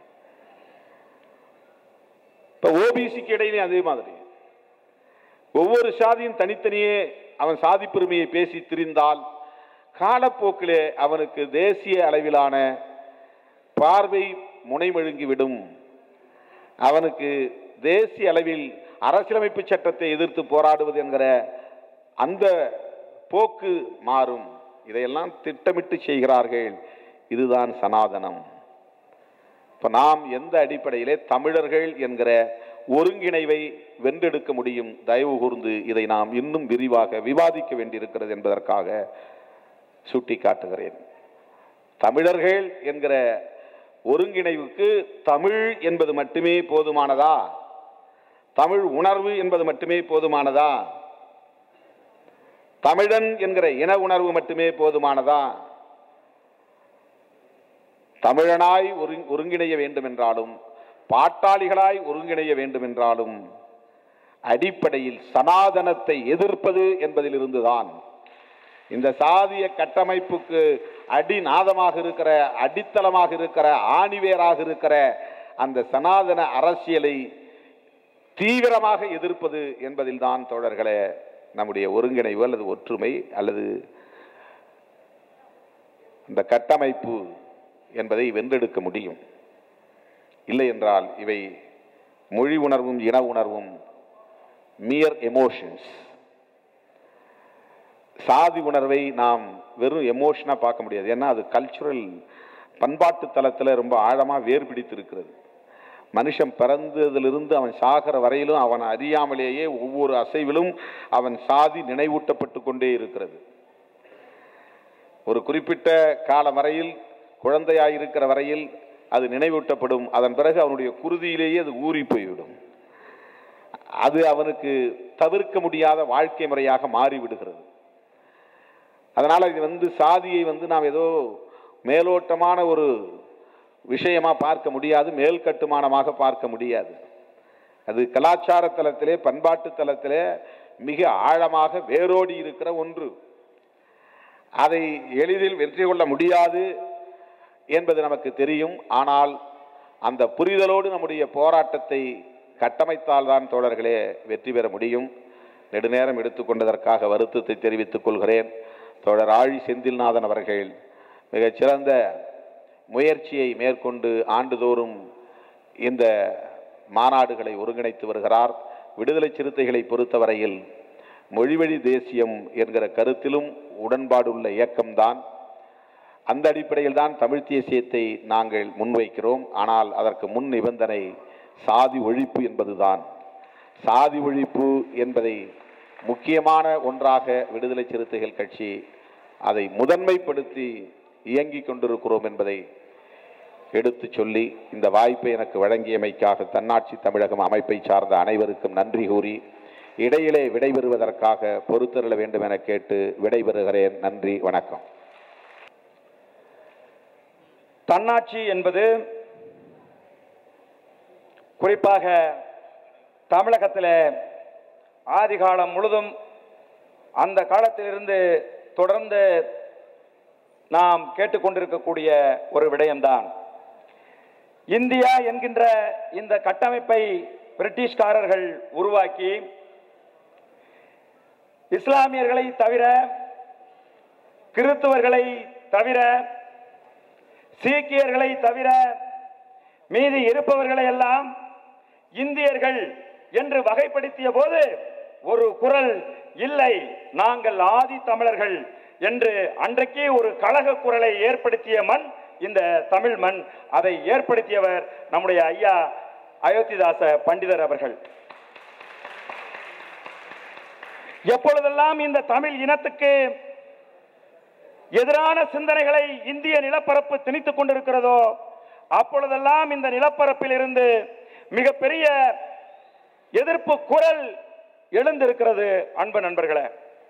இப்ப ஓபிசிக்கு இடையிலே அதே மாதிரி ஒவ்வொரு சாதியும் தனித்தனியே அவன் சாதி பெருமையை பேசி திரிந்தால் காலப்போக்கிலே அவனுக்கு தேசிய அளவிலான பார்வை முனைமழுங்கிவிடும் அவனுக்கு தேசிய அளவில் அரசியலமைப்பு சட்டத்தை எதிர்த்து போராடுவது என்கிற அந்த போக்கு மாறும் இதையெல்லாம் திட்டமிட்டு செய்கிறார்கள் இதுதான் சனாதனம் இப்ப நாம் எந்த அடிப்படையிலே தமிழர்கள் என்கிற ஒருங்கிணைவை வென்றெடுக்க முடியும் தயவு கூர்ந்து இதை நாம் இன்னும் விரிவாக விவாதிக்க வேண்டியிருக்கிறது என்பதற்காக சுட்டிக்காட்டுகிறேன் தமிழர்கள் என்கிற ஒருங்கிணைவுக்கு தமிழ் என்பது மட்டுமே போதுமானதா தமிழ் உணர்வு என்பது மட்டுமே போதுமானதா தமிழன் என்கிற இன உணர்வு மட்டுமே போதுமானதா தமிழனாய் ஒருங்- ஒருங்கிணைய வேண்டும் என்றாலும் பாட்டாளிகளாய் ஒருங்கிணைய வேண்டும் என்றாலும் அடிப்படையில் சனாதனத்தை எதிர்ப்பது என்பதிலிருந்துதான் இந்த சாதிய கட்டமைப்புக்கு அடிநாதமாக இருக்கிற அடித்தளமாக இருக்கிற ஆணிவேராக இருக்கிற அந்த சனாதன அரசியலை தீவிரமாக எதிர்ப்பது என்பதில்தான் தோழர்களே நம்முடைய ஒருங்கிணைவு அல்லது ஒற்றுமை அல்லது இந்த கட்டமைப்பு என்பதை வென்றெடுக்க முடியும் இல்லை என்றால் இவை மொழி உணர்வும் இன உணர்வும் மியர் எமோஷன்ஸ் சாதி உணர்வை நாம் வெறும் எமோஷனாக பார்க்க முடியாது ஏன்னா அது கல்ச்சுரல் பண்பாட்டு தளத்தில் ரொம்ப ஆழமாக வேர் பிடித்திருக்கிறது மனுஷன் பிறந்ததிலிருந்து அவன் சாகிற வரையிலும் அவன் அறியாமலேயே ஒவ்வொரு அசைவிலும் அவன் சாதி நினைவூட்டப்பட்டு கொண்டே இருக்கிறது ஒரு குறிப்பிட்ட காலம் வரையில் குழந்தையாய் இருக்கிற வரையில் அது நினைவூட்டப்படும் அதன் பிறகு அவனுடைய குருதியிலேயே அது ஊறி போய்விடும் அது அவனுக்கு தவிர்க்க முடியாத வாழ்க்கை முறையாக மாறிவிடுகிறது அதனால இது வந்து சாதியை வந்து நாம் ஏதோ மேலோட்டமான ஒரு விஷயமா பார்க்க முடியாது மேல் கட்டுமானமாக பார்க்க முடியாது அது கலாச்சார தளத்திலே பண்பாட்டு தளத்திலே மிக ஆழமாக வேரோடி இருக்கிற ஒன்று அதை எளிதில் வெற்றி கொள்ள முடியாது என்பது நமக்கு தெரியும் ஆனால் அந்த புரிதலோடு நம்முடைய போராட்டத்தை கட்டமைத்தால் தான் தோழர்களே வெற்றி பெற முடியும் நெடுநேரம் எடுத்துக்கொண்டதற்காக வருத்தத்தை தெரிவித்துக் கொள்கிறேன் தோழர் ஆழி செந்தில்நாதன் அவர்கள் மிகச்சிறந்த முயற்சியை மேற்கொண்டு ஆண்டுதோறும் இந்த மாநாடுகளை ஒருங்கிணைத்து வருகிறார் விடுதலை சிறுத்தைகளை பொறுத்தவரையில் மொழிவழி தேசியம் என்கிற கருத்திலும் உடன்பாடுள்ள இயக்கம்தான் அந்த அடிப்படையில் தான் தமிழ் தேசியத்தை நாங்கள் முன்வைக்கிறோம் ஆனால் அதற்கு முன் நிபந்தனை சாதி ஒழிப்பு என்பதுதான் சாதி ஒழிப்பு என்பதை முக்கியமான ஒன்றாக விடுதலை சிறுத்தைகள் கட்சி அதை முதன்மைப்படுத்தி இயங்கிக் கொண்டிருக்கிறோம் என்பதை எடுத்துச் சொல்லி இந்த வாய்ப்பை எனக்கு வழங்கியமைக்காக தன்னாட்சி தமிழகம் அமைப்பை சார்ந்த அனைவருக்கும் நன்றி கூறி இடையிலே விடைபெறுவதற்காக பொறுத்தருள வேண்டும் என கேட்டு விடைபெறுகிறேன் நன்றி வணக்கம் தன்னாட்சி என்பது குறிப்பாக தமிழகத்தில் ஆதிகாலம் முழுதும் அந்த காலத்திலிருந்து தொடர்ந்து நாம் கேட்டுக்கொண்டிருக்கக்கூடிய ஒரு விடயம்தான் இந்தியா என்கின்ற இந்த கட்டமைப்பை பிரிட்டிஷ்காரர்கள் உருவாக்கி இஸ்லாமியர்களை தவிர கிறிஸ்தவர்களை தவிர சீக்கியர்களை தவிர மீதி இருப்பவர்களை எல்லாம் இந்தியர்கள் என்று வகைப்படுத்திய போது ஒரு குரல் இல்லை நாங்கள் ஆதி தமிழர்கள் என்று அன்றைக்கே ஒரு கழக குரலை ஏற்படுத்திய மண் இந்த தமிழ் மண் அதை ஏற்படுத்தியவர் நம்முடைய ஐயா அயோத்திதாச பண்டிதர் அவர்கள் எப்பொழுதெல்லாம் இந்த தமிழ் இனத்துக்கு எதிரான சிந்தனைகளை இந்திய நிலப்பரப்பு திணித்துக் கொண்டிருக்கிறதோ அப்பொழுதெல்லாம் இந்த நிலப்பரப்பில் இருந்து மிகப்பெரிய எதிர்ப்பு குரல் எழுந்திருக்கிறது அன்பு நண்பர்களே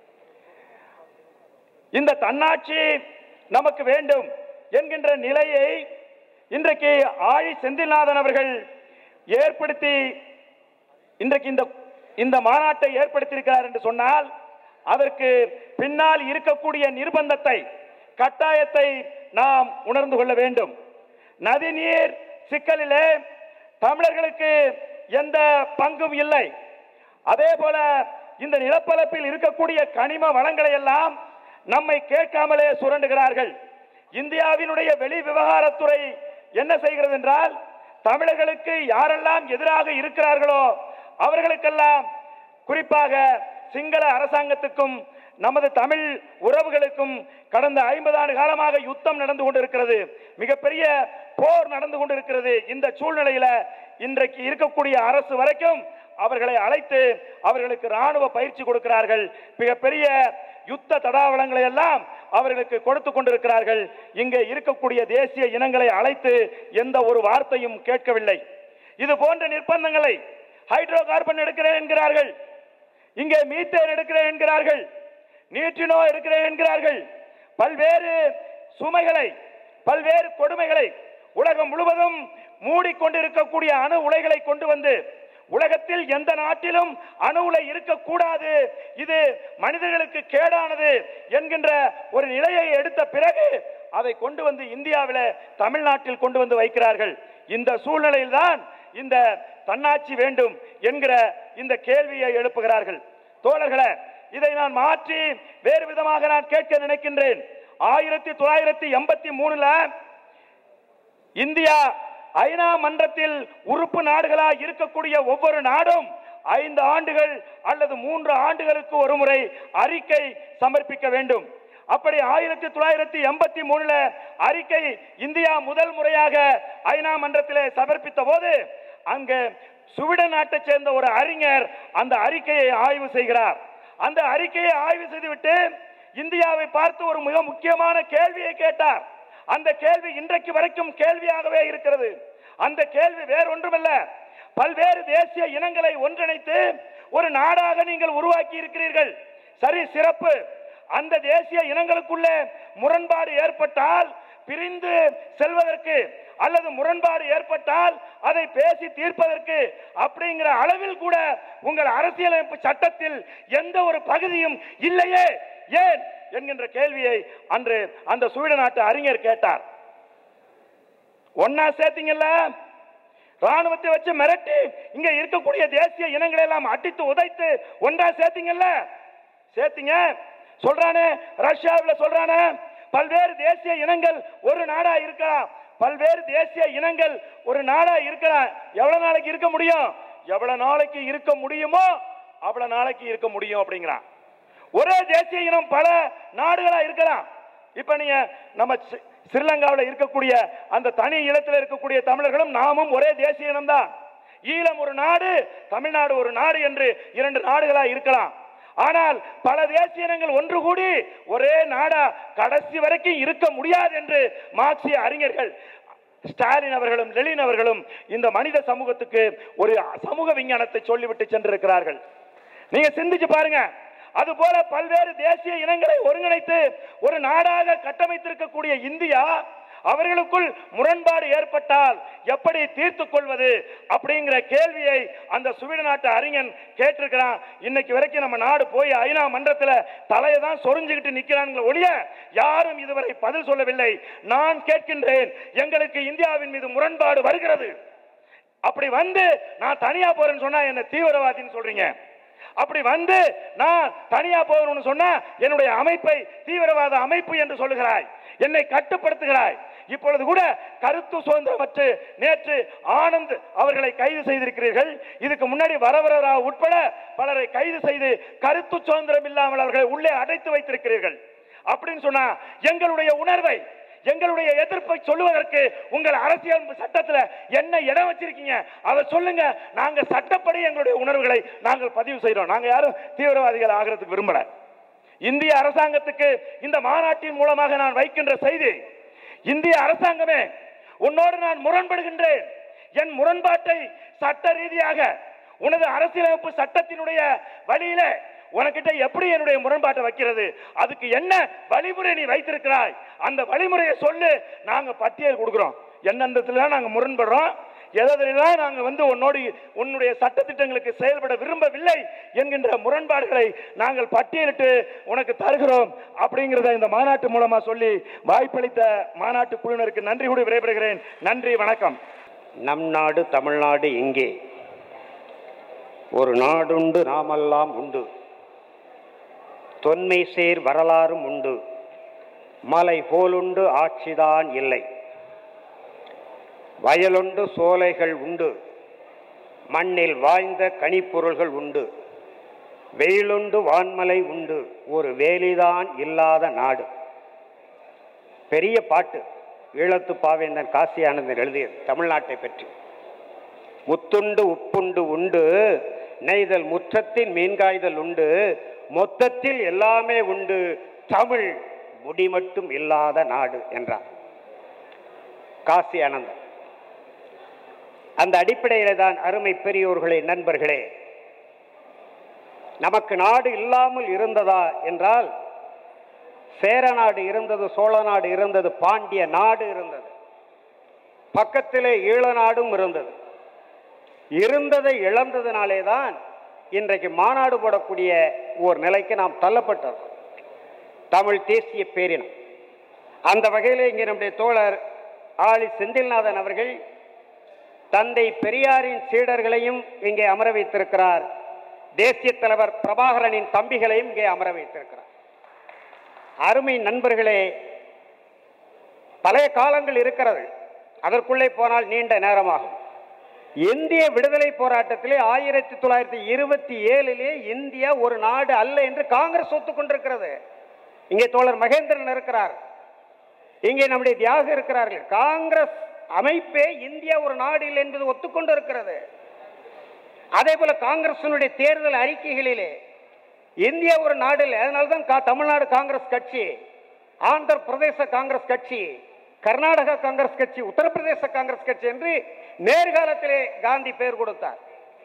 இந்த தன்னாட்சி நமக்கு வேண்டும் என்கின்ற நிலையை இன்றைக்கு ஆழி செந்தில்நாதன் அவர்கள் ஏற்படுத்தி இன்றைக்கு இந்த இந்த மாநாட்டை ஏற்படுத்தியிருக்கிறார் என்று சொன்னால் அதற்கு பின்னால் இருக்கக்கூடிய நிர்பந்தத்தை கட்டாயத்தை நாம் உணர்ந்து கொள்ள வேண்டும் நதிநீர் சிக்கலிலே தமிழர்களுக்கு எந்த பங்கும் இல்லை அதே போல இந்த நிலப்பரப்பில் இருக்கக்கூடிய கனிம வளங்களை எல்லாம் நம்மை கேட்காமலே சுரண்டுகிறார்கள் இந்தியாவினுடைய வெளி விவகாரத்துறை என்ன செய்கிறது என்றால் தமிழர்களுக்கு யாரெல்லாம் எதிராக இருக்கிறார்களோ அவர்களுக்கெல்லாம் குறிப்பாக சிங்கள அரசாங்கத்துக்கும் நமது தமிழ் உறவுகளுக்கும் கடந்த ஐம்பது ஆண்டு காலமாக யுத்தம் நடந்து கொண்டிருக்கிறது மிகப்பெரிய போர் நடந்து கொண்டிருக்கிறது இந்த சூழ்நிலையில இன்றைக்கு இருக்கக்கூடிய அரசு வரைக்கும் அவர்களை அழைத்து அவர்களுக்கு ராணுவ பயிற்சி கொடுக்கிறார்கள் மிகப்பெரிய யுத்த தடாவளங்களை எல்லாம் அவர்களுக்கு கொடுத்து கொண்டிருக்கிறார்கள் இங்கே இருக்கக்கூடிய தேசிய இனங்களை அழைத்து எந்த ஒரு வார்த்தையும் கேட்கவில்லை இது போன்ற நிர்பந்தங்களை ஹைட்ரோ கார்பன் எடுக்கிறேன் என்கிறார்கள் இங்கே மீத்தேன் எடுக்கிறேன் என்கிறார்கள் நீற்றினோ எடுக்கிறேன் என்கிறார்கள் பல்வேறு சுமைகளை பல்வேறு கொடுமைகளை உலகம் முழுவதும் மூடிக்கொண்டிருக்கக்கூடிய அணு உலைகளை கொண்டு வந்து உலகத்தில் எந்த நாட்டிலும் அணு உலை இருக்கக்கூடாது இது மனிதர்களுக்கு கேடானது என்கின்ற ஒரு நிலையை எடுத்த பிறகு அதை கொண்டு வந்து இந்தியாவில் தமிழ்நாட்டில் கொண்டு வந்து வைக்கிறார்கள் இந்த சூழ்நிலையில்தான் இந்த தன்னாட்சி வேண்டும் என்கிற இந்த கேள்வியை எழுப்புகிறார்கள் தோழர்களே இதை நான் மாற்றி வேறு விதமாக நான் கேட்க நினைக்கின்றேன் ஆயிரத்தி தொள்ளாயிரத்தி எண்பத்தி மூணுல இந்தியா ஐநா மன்றத்தில் உறுப்பு நாடுகளாக இருக்கக்கூடிய ஒவ்வொரு நாடும் ஐந்து ஆண்டுகள் அல்லது மூன்று ஆண்டுகளுக்கு ஒரு முறை அறிக்கை சமர்ப்பிக்க வேண்டும் அப்படி ஆயிரத்தி தொள்ளாயிரத்தி எண்பத்தி மூணுல அறிக்கை இந்தியா முதல் முறையாக ஐநா மன்றத்திலே சமர்ப்பித்த போது அங்க சுவிடன் நாட்டை சேர்ந்த ஒரு அறிஞர் அந்த அறிக்கையை ஆய்வு செய்கிறார் அந்த அறிக்கையை ஆய்வு செய்துவிட்டு இந்தியாவை பார்த்து ஒரு மிக முக்கியமான கேள்வியை கேட்டார் அந்த கேள்வி இன்றைக்கு வரைக்கும் கேள்வியாகவே இருக்கிறது அந்த கேள்வி வேறொன்றுமல்ல பல்வேறு தேசிய இனங்களை ஒன்றிணைத்து ஒரு நாடாக நீங்கள் உருவாக்கி இருக்கிறீர்கள் சரி சிறப்பு அந்த தேசிய இனங்களுக்குள்ளே முரண்பாடு ஏற்பட்டால் பிரிந்து செல்வதற்கு அல்லது முரண்பாடு ஏற்பட்டால் அதை பேசி தீர்ப்பதற்கு அப்படிங்கிற அளவில் கூட உங்கள் அரசியலமைப்பு சட்டத்தில் எந்த ஒரு பகுதியும் இல்லையே ஏன் என்கின்ற கேள்வியை அன்று அந்த சுவீட நாட்டு அறிஞர் கேட்டார் ஒன்னா சேர்த்தீங்கல்ல ராணுவத்தை வச்சு மிரட்டி இங்க இருக்கக்கூடிய தேசிய இனங்களை எல்லாம் அடித்து உதைத்து ஒன்றா சேர்த்தீங்கல்ல சேர்த்தீங்க சொல்றானே ரஷ்யாவில் சொல்றானே பல்வேறு தேசிய இனங்கள் ஒரு நாடா இருக்கலாம் பல்வேறு தேசிய இனங்கள் ஒரு நாடா இருக்கலாம் எவ்வளவு நாளைக்கு இருக்க முடியும் எவ்வளவு நாளைக்கு இருக்க முடியுமோ அவ்வளவு நாளைக்கு இருக்க முடியும் அப்படிங்கிறான் ஒரே தேசிய இனம் பல நாடுகளா இருக்கலாம் இப்ப நீங்க நம்ம ஸ்ரீ- ஸ்ரீலங்காவில் இருக்கக்கூடிய அந்த தனி ஈழத்தில் இருக்கக்கூடிய தமிழர்களும் நாமும் ஒரே தேசிய இனம் தான் ஈழம் ஒரு நாடு தமிழ்நாடு ஒரு நாடு என்று இரண்டு நாடுகளா இருக்கலாம் ஆனால் பல தேசிய இனங்கள் ஒன்று கூடி ஒரே நாடா கடைசி வரைக்கும் இருக்க முடியாது என்று மார்க்சிய அறிஞர்கள் ஸ்டாலின் அவர்களும் லெனின் அவர்களும் இந்த மனித சமூகத்துக்கு ஒரு சமூக விஞ்ஞானத்தை சொல்லிவிட்டு சென்றிருக்கிறார்கள் நீங்க சிந்திச்சு பாருங்க அதுபோல பல்வேறு தேசிய இனங்களை ஒருங்கிணைத்து ஒரு நாடாக கட்டமைத்திருக்கக்கூடிய இந்தியா அவர்களுக்குள் முரண்பாடு ஏற்பட்டால் எப்படி தீர்த்துக் கொள்வது அப்படிங்கிற கேள்வியை அந்த சுவீட நாட்டு அறிஞன் கேட்டிருக்கிறான் இன்னைக்கு வரைக்கும் நம்ம நாடு போய் ஐநா மன்றத்துல தலையை தான் சொரிஞ்சுக்கிட்டு நிக்கிறாங்க ஒழிய யாரும் இதுவரை பதில் சொல்லவில்லை நான் கேட்கின்றேன் எங்களுக்கு இந்தியாவின் மீது முரண்பாடு வருகிறது அப்படி வந்து நான் தனியா போறேன்னு சொன்னா என்ன தீவிரவாதின்னு சொல்றீங்க அப்படி வந்து நான் தனியா போகணும்னு சொன்னா என்னுடைய அமைப்பை தீவிரவாத அமைப்பு என்று சொல்லுகிறாய் என்னை கட்டுப்படுத்துகிறாய் இப்பொழுது கூட கருத்து சுதந்திரமற்று நேற்று ஆனந்த் அவர்களை கைது செய்திருக்கிறீர்கள் இதுக்கு முன்னாடி வரவர ராவ் உட்பட பலரை கைது செய்து கருத்து சுதந்திரம் இல்லாமல் அவர்களை உள்ளே அடைத்து வைத்திருக்கிறீர்கள் அப்படின்னு சொன்னா எங்களுடைய உணர்வை எங்களுடைய எதிர்ப்பை சொல்லுவதற்கு உங்கள் அரசியல் சட்டத்துல என்ன இடம் வச்சிருக்கீங்க அதை சொல்லுங்க நாங்க சட்டப்படி எங்களுடைய உணர்வுகளை நாங்கள் பதிவு செய்றோம் நாங்க யாரும் தீவிரவாதிகள் ஆகிறதுக்கு விரும்பல இந்திய அரசாங்கத்துக்கு இந்த மாநாட்டின் மூலமாக நான் வைக்கின்ற செய்தி இந்திய அரசாங்கமே உன்னோடு நான் முரண்படுகின்றேன் என் முரண்பாட்டை சட்ட ரீதியாக உனது அரசியலமைப்பு சட்டத்தினுடைய வழியில உனக்கிட்ட எப்படி என்னுடைய முரண்பாட்டை வைக்கிறது அதுக்கு என்ன வழிமுறை நீ வைத்திருக்கிறாய் அந்த வழிமுறையை சொல்லு நாங்க பட்டியல் கொடுக்கிறோம் எந்தெந்தத்துல நாங்க முரண்படுறோம் எதெல்லாம் நாங்க வந்து உன்னோடு உன்னுடைய சட்டத்திட்டங்களுக்கு செயல்பட விரும்பவில்லை என்கின்ற முரண்பாடுகளை நாங்கள் பட்டியலிட்டு உனக்கு தருகிறோம் அப்படிங்கிறத இந்த மாநாட்டு மூலமா சொல்லி வாய்ப்பளித்த மாநாட்டு குழுவினருக்கு நன்றி கூடி விடைபெறுகிறேன் நன்றி வணக்கம் நம் நாடு தமிழ்நாடு இங்கே ஒரு நாடுண்டு நாமெல்லாம் உண்டு தொன்மை சேர் வரலாறும் உண்டு மலை போலுண்டு ஆட்சிதான் இல்லை வயலுண்டு சோலைகள் உண்டு மண்ணில் வாய்ந்த கனிப்பொருள்கள் உண்டு வெயிலுண்டு வான்மலை உண்டு ஒரு வேலிதான் இல்லாத நாடு பெரிய பாட்டு ஈழத்து பாவேந்தன் காசி ஆனந்தன் எழுதியது தமிழ்நாட்டை பற்றி முத்துண்டு உப்புண்டு உண்டு நெய்தல் முற்றத்தின் மீன்காய்தல் உண்டு மொத்தத்தில் எல்லாமே உண்டு தமிழ் முடி மட்டும் இல்லாத நாடு என்றார் காசி ஆனந்தன் அந்த அடிப்படையில தான் அருமை பெரியோர்களே நண்பர்களே நமக்கு நாடு இல்லாமல் இருந்ததா என்றால் சேர நாடு இருந்தது சோழ நாடு இருந்தது பாண்டிய நாடு இருந்தது பக்கத்திலே ஈழ நாடும் இருந்தது இருந்ததை இழந்ததினாலே தான் இன்றைக்கு மாநாடு போடக்கூடிய ஒரு நிலைக்கு நாம் தள்ளப்பட்டோம் தமிழ் தேசிய பேரினம் அந்த வகையில் இங்கே நம்முடைய தோழர் ஆளி செந்தில்நாதன் அவர்கள் தந்தை பெரியாரின் சீடர்களையும் இங்கே அமர வைத்திருக்கிறார் தேசிய தலைவர் பிரபாகரனின் தம்பிகளையும் இங்கே அமர வைத்திருக்கிறார் அருமை நண்பர்களே பழைய காலங்கள் இருக்கிறது அதற்குள்ளே போனால் நீண்ட நேரமாகும் இந்திய விடுதலை போராட்டத்திலே ஆயிரத்தி தொள்ளாயிரத்தி இருபத்தி ஏழிலே இந்தியா ஒரு நாடு அல்ல என்று காங்கிரஸ் ஒத்துக்கொண்டிருக்கிறது இங்கே தோழர் மகேந்திரன் இருக்கிறார் இங்கே நம்முடைய தியாக இருக்கிறார்கள் காங்கிரஸ் அமைப்பே இந்தியா ஒரு நாடு இல்லை என்பது ஒத்துக்கொண்டு இருக்கிறது அதே போல காங்கிரசினுடைய தேர்தல் அறிக்கைகளிலே இந்தியா ஒரு நாடு இல்லை அதனால்தான் கா- தமிழ்நாடு காங்கிரஸ் கட்சி ஆந்திர பிரதேச காங்கிரஸ் கட்சி கர்நாடகா காங்கிரஸ் கட்சி உத்தரப்பிரதேச காங்கிரஸ் கட்சி என்று நேர்காலத்திலே காந்தி பெயர் கொடுத்தார்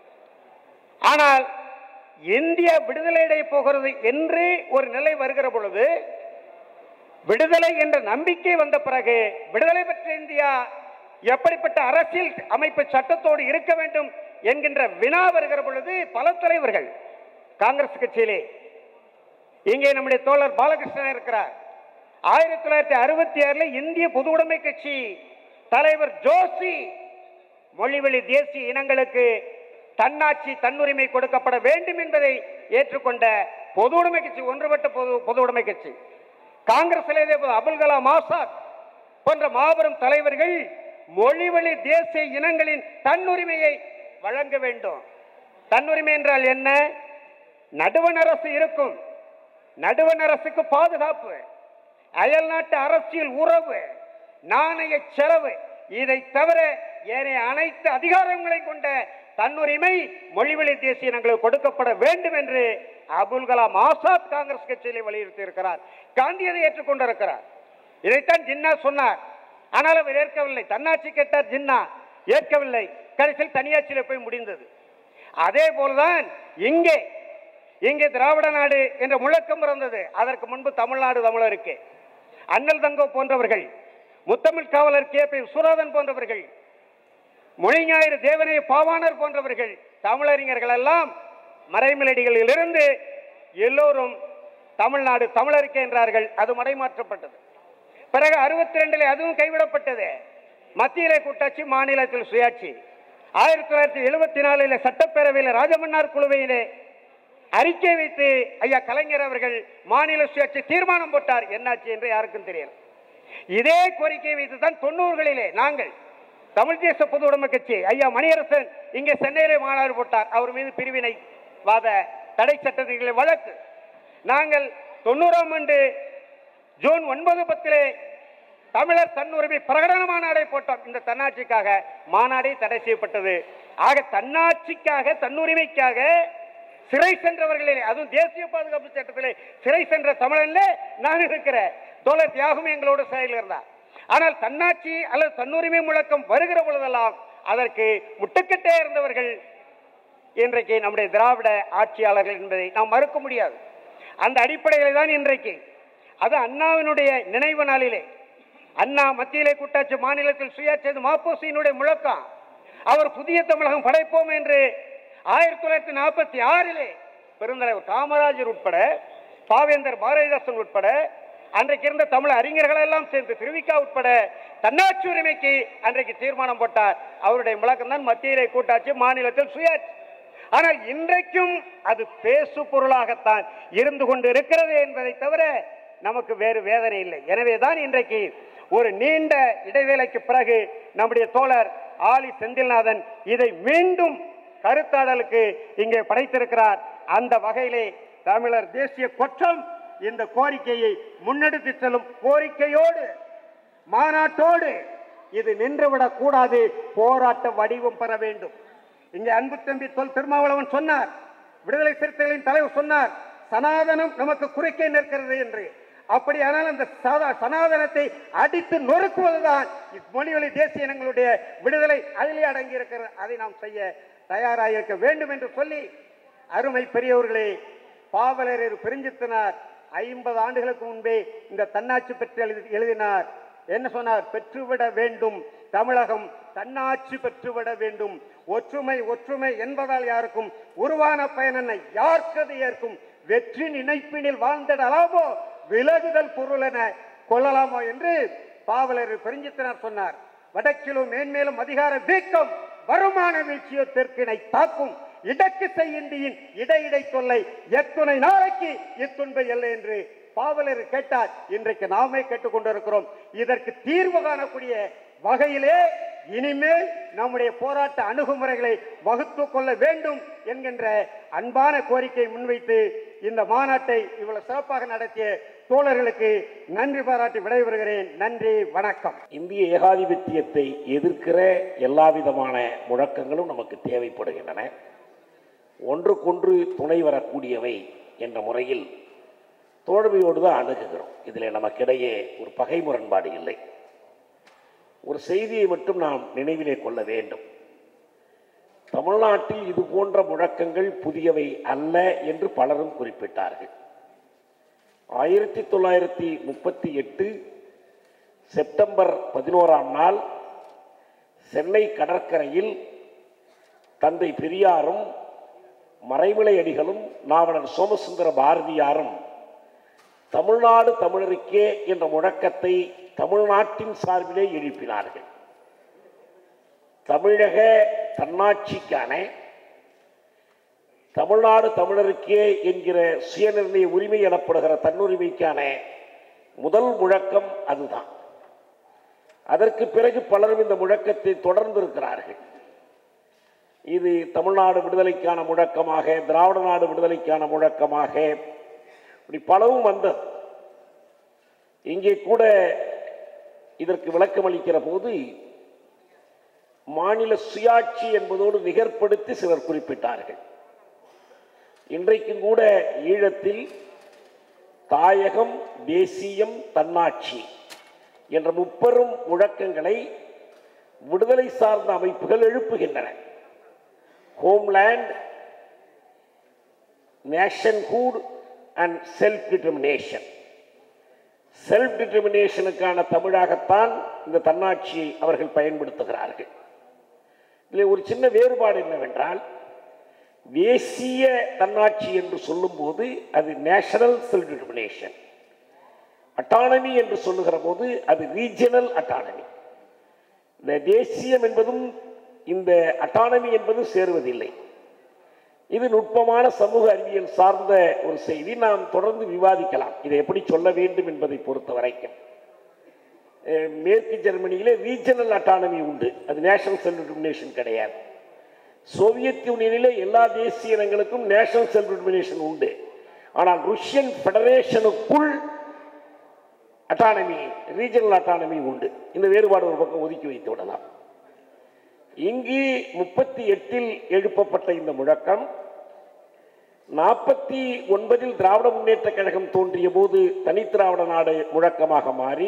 ஆனால் இந்தியா விடுதலையடைய போகிறது என்று ஒரு நிலை வருகிற பொழுது விடுதலை என்ற நம்பிக்கை வந்த பிறகு விடுதலை பெற்ற இந்தியா எப்படிப்பட்ட அரசியல் அமைப்பு சட்டத்தோடு இருக்க வேண்டும் என்கின்ற வினா வருகிற பொழுது பல தலைவர்கள் காங்கிரஸ் கட்சியிலே இங்கே நம்முடைய தோழர் பாலகிருஷ்ணன் இருக்கிறார் ஆயிரத்தி தொள்ளாயிரத்தி அறுபத்தி ஆறுல இந்திய பொதுவுடைமை கட்சி தலைவர் ஜோஷி மொழிவழி தேசிய இனங்களுக்கு தன்னாட்சி தன்னுரிமை கொடுக்கப்பட வேண்டும் என்பதை ஏற்றுக்கொண்ட பொதுவுடைமை கட்சி ஒன்றுபட்ட பொது பொதுவுடைமை கட்சி காங்கிரஸில் இதே போல அபுல் கலாம் ஆசாத் போன்ற மாபெரும் தலைவர்கள் மொழிவழி தேசிய இனங்களின் தன்னுரிமையை வழங்க வேண்டும் தன்னுரிமை என்றால் என்ன நடுவண் அரசு இருக்கும் நடுவண் அரசுக்கு பாதுகாப்பு அயல் நாட்டு அரசியல் உறவு நாணய செலவு இதை தவிர ஏனைய அனைத்து அதிகாரங்களையும் கொண்ட தன்னுரிமை மொழிவழி தேசிய இனங்களுக்கு கொடுக்கப்பட வேண்டும் என்று அபுல் கலாம் ஆசாத் காங்கிரஸ் கட்சியிலே வலியுறுத்தி இருக்கிறார் காந்தி அதை ஏற்றுக்கொண்டிருக்கிறார் இதைத்தான் ஜின்னா சொன்னார் ஆனால் அவர் ஏற்கவில்லை தன்னாட்சி கேட்டார் ஜின்னா ஏற்கவில்லை கடைசியில் தனியாட்சியில் போய் முடிந்தது அதே போல்தான் இங்கே இங்கே திராவிட நாடு என்ற முழக்கம் பிறந்தது அதற்கு முன்பு தமிழ்நாடு தமிழருக்கு அண்ணல் தங்கோ போன்றவர்கள் முத்தமிழ் காவலர் கே பி சுராதன் போன்றவர்கள் மொழிஞாயிறு தேவனைய பாவாணர் போன்றவர்கள் தமிழறிஞர்கள் எல்லாம் மறைமலடிகளில் இருந்து எல்லோரும் தமிழ்நாடு தமிழருக்கு என்றார்கள் அது மடைமாற்றப்பட்டது பிறகு அறுபத்தி ரெண்டுல அதுவும் கைவிடப்பட்டது மத்தியிலே கூட்டாட்சி மாநிலத்தில் சுயாட்சி ஆயிரத்தி தொள்ளாயிரத்தி எழுபத்தி நாலுல சட்டப்பேரவையில் ராஜமன்னார் குழுவையிலே அறிக்கை வைத்து ஐயா கலைஞர் அவர்கள் மாநில சுயாட்சி தீர்மானம் போட்டார் என்னாச்சு என்று யாருக்கும் தெரியல இதே கோரிக்கையை வைத்துதான் தொண்ணூறுகளிலே நாங்கள் தமிழ் தேச பொது உடைமை கட்சி ஐயா மணியரசன் இங்கே சென்னையிலே மாநாடு போட்டார் அவர் மீது பிரிவினை வாத தடை சட்டத்திலே வழக்கு நாங்கள் தொண்ணூறாம் ஆண்டு ஜூன் ஒன்பது பத்திலே தமிழர் தன்னுரிமை பிரகடன மாநாடை போட்டோம் இந்த தன்னாட்சிக்காக மாநாடே தடை செய்யப்பட்டது ஆக தன்னாட்சிக்காக தன்னுரிமைக்காக சிறை சென்றவர்களே அதுவும் தேசிய பாதுகாப்பு சட்டத்திலே சிறை சென்ற தமிழன்ல நான் இருக்கிறேன் தோழர் தியாகம் எங்களோடு செயல் இருந்தார் ஆனால் தன்னாட்சி அல்லது தன்னுரிமை முழக்கம் வருகிற பொழுதெல்லாம் அதற்கு முட்டுக்கட்டே இருந்தவர்கள் இன்றைக்கு நம்முடைய திராவிட ஆட்சியாளர்கள் என்பதை நாம் மறுக்க முடியாது அந்த அடிப்படையில் தான் இன்றைக்கு அது அண்ணாவினுடைய நினைவு நாளிலே அண்ணா மத்தியிலே கூட்டாட்சி மாநிலத்தில் சுயாட்சி மாப்போசியினுடைய முழக்கம் அவர் புதிய தமிழகம் படைப்போம் என்று ஆயிரத்தி தொள்ளாயிரத்தி நாற்பத்தி ஆறிலே பெருந்தலைவர் காமராஜர் உட்பட பாவேந்தர் பாரதிதாசன் உட்பட அன்றைக்கு இருந்த தமிழ் அறிஞர்கள் எல்லாம் சேர்ந்து திருவிக்கா உட்பட தன்னாட்சி உரிமைக்கு அன்றைக்கு தீர்மானம் போட்டார் அவருடைய முழக்கம் தான் மத்தியிலே கூட்டாட்சி மாநிலத்தில் சுயாட்சி ஆனால் இன்றைக்கும் அது பேசு பொருளாகத்தான் இருந்து கொண்டு இருக்கிறது என்பதை தவிர நமக்கு வேறு வேதனை இல்லை எனவே தான் இன்றைக்கு ஒரு நீண்ட இடைவேளைக்கு பிறகு நம்முடைய தோழர் ஆலி செந்தில்நாதன் இதை மீண்டும் கருத்தாடலுக்கு இங்கே படைத்திருக்கிறார் அந்த வகையிலே தமிழர் தேசிய கொற்றம் இந்த கோரிக்கையை முன்னெடுத்து செல்லும் கோரிக்கையோடு மாநாட்டோடு இது நின்றுவிடக் கூடாது போராட்ட வடிவம் பெற வேண்டும் இங்கே அன்பு தம்பி தொல் திருமாவளவன் சொன்னார் விடுதலை சிறுத்தைகளின் தலைவர் சொன்னார் சனாதனம் நமக்கு குறுக்கே நிற்கிறது என்று அப்படியானால் அந்த சாதா- சனாதனத்தை அடித்து நொறுக்குவதுதான் மொழிவழி தேசிய இனங்களுடைய விடுதலை அதிலே அடங்கி இருக்கிறது அதை நாம் செய்ய தயாராக வேண்டும் என்று சொல்லி அருமை பெரியவர்களே பாவலரர் பெருஞ்சித்தனார் ஐம்பது ஆண்டுகளுக்கு முன்பே இந்த தன்னாட்சி பெற்று எழுதி- எழுதினார் என்ன சொன்னார் பெற்றுவிட வேண்டும் தமிழகம் தன்னாட்சி பெற்றுவிட வேண்டும் ஒற்றுமை ஒற்றுமை என்பதால் யாருக்கும் உருவான பயன் என்ன யார்க்கது ஏற்கும் வெற்றி நினைப்பினில் வாழ்ந்திடலாமோ விலகுதல் பொருள் என கொள்ளலாமோ என்று பாவலர் பெருஞ்சித்தனார் சொன்னார் வடக்கிலும் மேன்மேலும் அதிகார வீக்கம் வருமான வீழ்ச்சியோ தெற்கினை தாக்கும் இடக்கு செய்யின்றியின் இடையிடை தொல்லை எத்துணை நாளைக்கு இத்துன்பை இல்லை என்று பாவலர் கேட்டார் இன்றைக்கு நாமே கேட்டுக்கொண்டிருக்கிறோம் இதற்கு தீர்வு காணக்கூடிய வகையிலே இனிமேல் நம்முடைய போராட்ட அணுகுமுறைகளை வகுத்து கொள்ள வேண்டும் என்கின்ற அன்பான கோரிக்கையை முன்வைத்து இந்த மாநாட்டை இவ்வளவு சிறப்பாக நடத்திய தோழர்களுக்கு நன்றி பாராட்டி விடைபெறுகிறேன் நன்றி வணக்கம் இந்திய ஏகாதிபத்தியத்தை எதிர்க்கிற எல்லா விதமான முழக்கங்களும் நமக்கு தேவைப்படுகின்றன ஒன்றுக்கொன்று துணை வரக்கூடியவை என்ற முறையில் தோழமையோடு தான் அணுகுகிறோம் இதில் நமக்கிடையே ஒரு பகை முரண்பாடு இல்லை ஒரு செய்தியை மட்டும் நாம் நினைவிலே கொள்ள வேண்டும் தமிழ்நாட்டில் இது போன்ற முழக்கங்கள் புதியவை அல்ல என்று பலரும் குறிப்பிட்டார்கள் ஆயிரத்தி தொள்ளாயிரத்தி முப்பத்தி எட்டு செப்டம்பர் பதினோராம் நாள் சென்னை கடற்கரையில் தந்தை பெரியாரும் மறைமலை அடிகளும் நாவலர் சோமசுந்தர பாரதியாரும் தமிழ்நாடு தமிழருக்கே என்ற முழக்கத்தை தமிழ்நாட்டின் சார்பிலே எழுப்பினார்கள் தமிழக தன்னாட்சிக்கான தமிழ்நாடு தமிழருக்கே என்கிற சுயநிர்ணய உரிமை எனப்படுகிற தன்னுரிமைக்கான முதல் முழக்கம் அதுதான் அதற்கு பிறகு பலரும் இந்த முழக்கத்தை தொடர்ந்து இருக்கிறார்கள் இது தமிழ்நாடு விடுதலைக்கான முழக்கமாக திராவிட நாடு விடுதலைக்கான முழக்கமாக இப்படி பலவும் வந்தது இங்கே கூட இதற்கு விளக்கம் அளிக்கிற போது மாநில சுயாட்சி என்பதோடு நிகர்ப்படுத்தி சிலர் குறிப்பிட்டார்கள் இன்றைக்கும் கூட ஈழத்தில் தாயகம் தேசியம் தன்னாட்சி என்ற முப்பெரும் முழக்கங்களை விடுதலை சார்ந்த அமைப்புகள் எழுப்புகின்றன homeland nationhood and self determination self டிட்டர்மினேஷனுக்கான தமிழாகத்தான் இந்த தன்னாட்சியை அவர்கள் பயன்படுத்துகிறார்கள் இதில் ஒரு சின்ன வேறுபாடு என்னவென்றால் தேசிய தன்னாட்சி என்று சொல்லும்போது அது நேஷனல் செல்ஃப் டிட்டர்மினேஷன் அட்டானமி என்று சொல்லுகிற போது அது ரீஜனல் அட்டானமி இந்த தேசியம் என்பதும் இந்த அட்டானமி என்பதும் சேருவதில்லை இது நுட்பமான சமூக அறிவியல் சார்ந்த ஒரு செய்தி நாம் தொடர்ந்து விவாதிக்கலாம் இதை எப்படி சொல்ல வேண்டும் என்பதை பொறுத்த வரைக்கும் அஹ், மேற்கு ஜெர்மனியிலே ரீஜனல் அட்டானமி உண்டு அது நேஷனல் செல்ஃப் டிட்டர்மினேஷன் கிடையாது சோவியத் யூனியனிலே எல்லா தேசிய இனங்களுக்கும் நேஷனல் செல்ஃப் டிட்டர்மினேஷன் உண்டு ஆனால் ருஷ்யன் ஃபெடரேஷனுக்குள் அட்டானமி ரீஜனல் அட்டானமி உண்டு இந்த வேறுபாடு ஒரு பக்கம் ஒதுக்கி வைத்து விடலாம் இங்கு முப்பத்தி எட்டில் எழுப்பப்பட்ட இந்த முழக்கம் நாற்பத்தி ஒன்பதில் திராவிட முன்னேற்ற கழகம் தோன்றிய போது தனித்திராவிட நாடு முழக்கமாக மாறி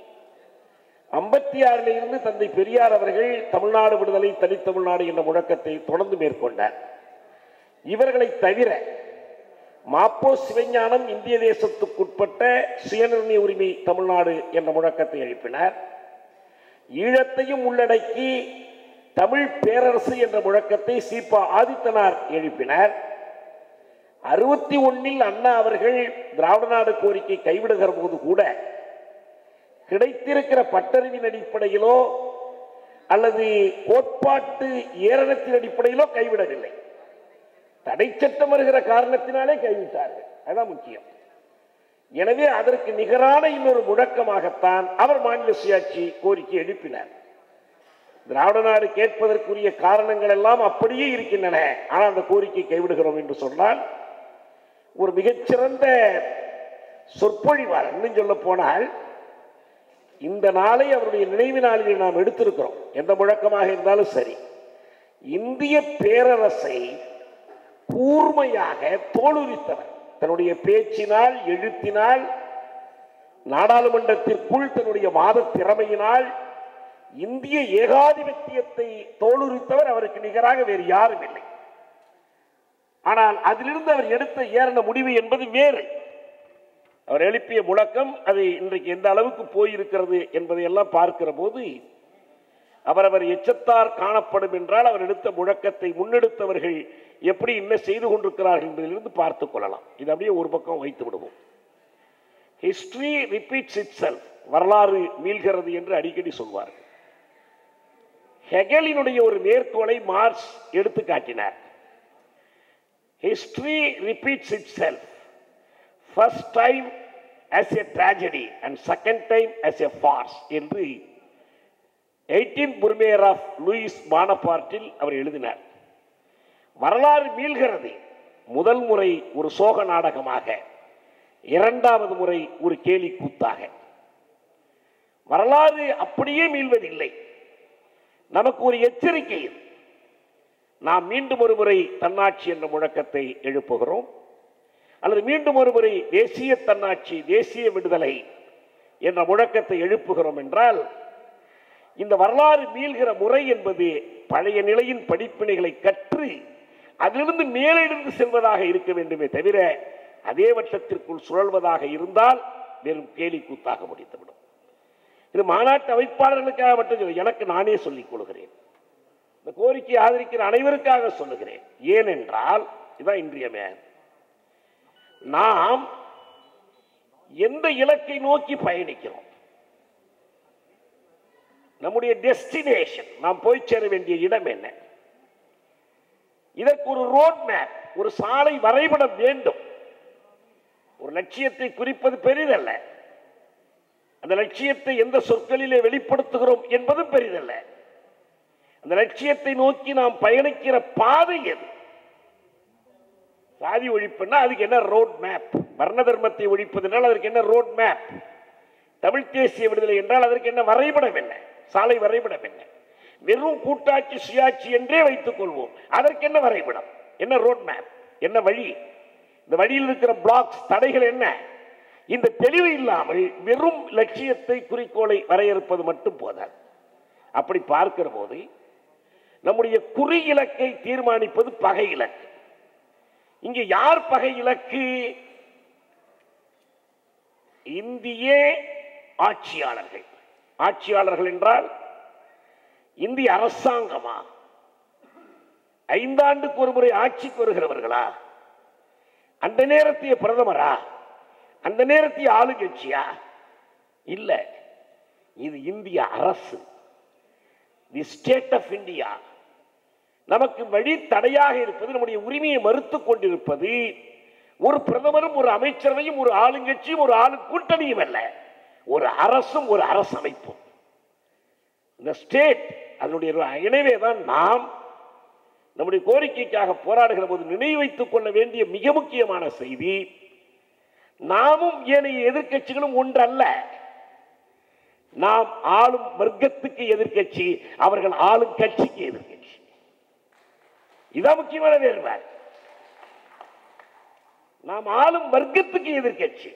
ஐம்பத்தி ஆறில் இருந்து தந்தை பெரியார் அவர்கள் தமிழ்நாடு விடுதலை தனித்தமிழ்நாடு என்ற முழக்கத்தை தொடர்ந்து மேற்கொண்டார் இவர்களை தவிர மாப்போ சிவஞானம் இந்திய தேசத்துக்குட்பட்ட சுயநிர்ணய உரிமை தமிழ்நாடு என்ற முழக்கத்தை எழுப்பினார் ஈழத்தையும் உள்ளடக்கி தமிழ் பேரரசு என்ற முழக்கத்தை சீபா ஆதித்தனார் எழுப்பினார் அறுபத்தி ஒன்னில் அண்ணா அவர்கள் திராவிட நாடு கோரிக்கை கைவிடுகிற போது கூட கிடைத்திருக்கிற பட்டறிவின் அடிப்படையிலோ அல்லது கோட்பாட்டு ஏரணத்தின் அடிப்படையிலோ கைவிடவில்லை தடை சட்டம் வருகிற காரணத்தினாலே கைவிட்டார்கள் அதுதான் முக்கியம் எனவே அதற்கு நிகரான இன்னொரு முழக்கமாகத்தான் அவர் மாநில சுயாட்சி கோரிக்கை எழுப்பினார் திராவிட நாடு கேட்பதற்குரிய காரணங்கள் எல்லாம் அப்படியே இருக்கின்றன ஆனால் அந்த கோரிக்கை கைவிடுகிறோம் என்று சொன்னால் ஒரு மிகச்சிறந்த சொற்பொழிவார் இன்னும் சொல்ல போனால் இந்த நாளை அவருடைய நினைவு நாளில் நாம் எடுத்திருக்கிறோம் எந்த முழக்கமாக இருந்தாலும் சரி இந்திய பேரரசை கூர்மையாக தோலுரித்தவர் தன்னுடைய பேச்சினால் எழுத்தினால் நாடாளுமன்றத்திற்குள் தன்னுடைய வாத திறமையினால் இந்திய ஏகாதிபத்தியத்தை தோலுரித்தவர் அவருக்கு நிகராக வேறு யாரும் இல்லை ஆனால் அதிலிருந்து அவர் எடுத்த ஏறின முடிவு என்பது வேறு அவர் எழுப்பிய முழக்கம் அது இன்றைக்கு எந்த அளவுக்கு போயிருக்கிறது என்பதை எல்லாம் பார்க்கிற போது அவரவர் எச்சத்தார் காணப்படும் என்றால் அவர் எடுத்த முழக்கத்தை முன்னெடுத்தவர்கள் எப்படி என்ன செய்து கொண்டிருக்கிறார்கள் என்பதிலிருந்து பார்த்துக் கொள்ளலாம் இது அப்படியே ஒரு பக்கம் வைத்து விடுவோம் ஹிஸ்டரி ரிப்பீட்ஸ் இட் வரலாறு மீள்கிறது என்று அடிக்கடி சொல்வார்கள் ஹெகலினுடைய ஒரு மேற்கோளை மார்க்ஸ் எடுத்து காட்டினார் history repeats itself first time as a tragedy and second time as a farce என்று எயிட்டீன் புர்மேயர் ஆஃப் லூயிஸ் பானபார்ட்டில் அவர் எழுதினார் வரலாறு மீள்கிறது முதல் முறை ஒரு சோக நாடகமாக இரண்டாவது முறை ஒரு கேலி கூத்தாக வரலாறு அப்படியே மீள்வதில்லை நமக்கு ஒரு எச்சரிக்கை இது. நாம் மீண்டும் ஒரு முறை தன்னாட்சி என்ற முழக்கத்தை எழுப்புகிறோம் அல்லது மீண்டும் ஒரு முறை தேசிய தன்னாட்சி தேசிய விடுதலை என்ற முழக்கத்தை எழுப்புகிறோம் என்றால் இந்த வரலாறு மீள்கிற முறை என்பது பழைய நிலையின் படிப்பினைகளை கற்று அதிலிருந்து மேலெழுந்து செல்வதாக இருக்க வேண்டுமே தவிர அதே வட்டத்திற்குள் சுழல்வதாக இருந்தால் வெறும் கேலி கூத்தாக முடித்துவிடும் இது மாநாட்டு அமைப்பாளர்களுக்காக மட்டும் சொல்ல- எனக்கு நானே சொல்லிக் கொள்கிறேன் இந்த கோரிக்கையை ஆதரிக்கிற அனைவருக்காக சொல்லுகிறேன் ஏனென்றால் இதுதான் இன்றியமே நாம் எந்த இலக்கை நோக்கி பயணிக்கிறோம் நம்முடைய டெஸ்டினேஷன் நாம் போய் சேர வேண்டிய இடம் என்ன இதற்கு ஒரு ரோட் மேப் ஒரு சாலை வரைபடம் வேண்டும் ஒரு லட்சியத்தை குறிப்பது பெரிதல்ல அந்த லட்சியத்தை எந்த சொற்களிலே வெளிப்படுத்துகிறோம் என்பதும் பெரிதல்ல அந்த லட்சியத்தை நோக்கி நாம் பயணிக்கிற பாதை எது சாதி ஒழிப்புன்னா அதுக்கு என்ன ரோட் மேப் வர்ண தர்மத்தை ஒழிப்பது என்றால் அதற்கு என்ன ரோட் மேப் தமிழ் தேசிய விடுதலை என்றால் அதற்கு என்ன வரைபடம் என்ன சாலை வரைபடம் என்ன வெறும் கூட்டாட்சி சுயாட்சி என்றே வைத்துக் கொள்வோம் அதற்கு என்ன வரைபடம் என்ன ரோட் மேப் என்ன வழி இந்த வழியில் இருக்கிற பிளாக்ஸ் தடைகள் என்ன இந்த தெளிவு இல்லாமல் வெறும் லட்சியத்தை குறிக்கோளை வரையறுப்பது மட்டும் போதாது அப்படி பார்க்கிற போது நம்முடைய குறி இலக்கை தீர்மானிப்பது பகை இலக்கு இங்கே யார் பகை இலக்கு இந்திய ஆட்சியாளர்கள் ஆட்சியாளர்கள் என்றால் இந்திய அரசாங்கமா ஐந்தாண்டுக்கு ஒரு முறை ஆட்சிக்கு வருகிறவர்களா அந்த நேரத்திய பிரதமரா அந்த நேரத்திய ஆளுங்கட்சியா இல்ல இது இந்திய அரசு தி ஸ்டேட் ஆஃப் இந்தியா நமக்கு வழி தடையாக இருப்பது நம்முடைய உரிமையை மறுத்துக் கொண்டிருப்பது ஒரு பிரதமரும் ஒரு அமைச்சரவையும் ஒரு ஆளுங்கட்சியும் ஒரு ஆளு கூட்டணியும் அல்ல ஒரு அரசும் ஒரு அரசமைப்பும் இந்த ஸ்டேட் அதனுடைய இணைவே தான் நாம் நம்முடைய கோரிக்கைக்காக போராடுகிற போது நினைவு வைத்துக் கொள்ள வேண்டிய மிக முக்கியமான செய்தி நாமும் ஏனைய எதிர்க்கட்சிகளும் ஒன்றல்ல நாம் ஆளும் வர்க்கத்துக்கு எதிர்க்கட்சி அவர்கள் ஆளும் கட்சிக்கு எதிர்க்கட்சி இதான் முக்கியமான வேறுபாடு நாம் ஆளும் வர்க்கத்துக்கு எதிர்க்கட்சி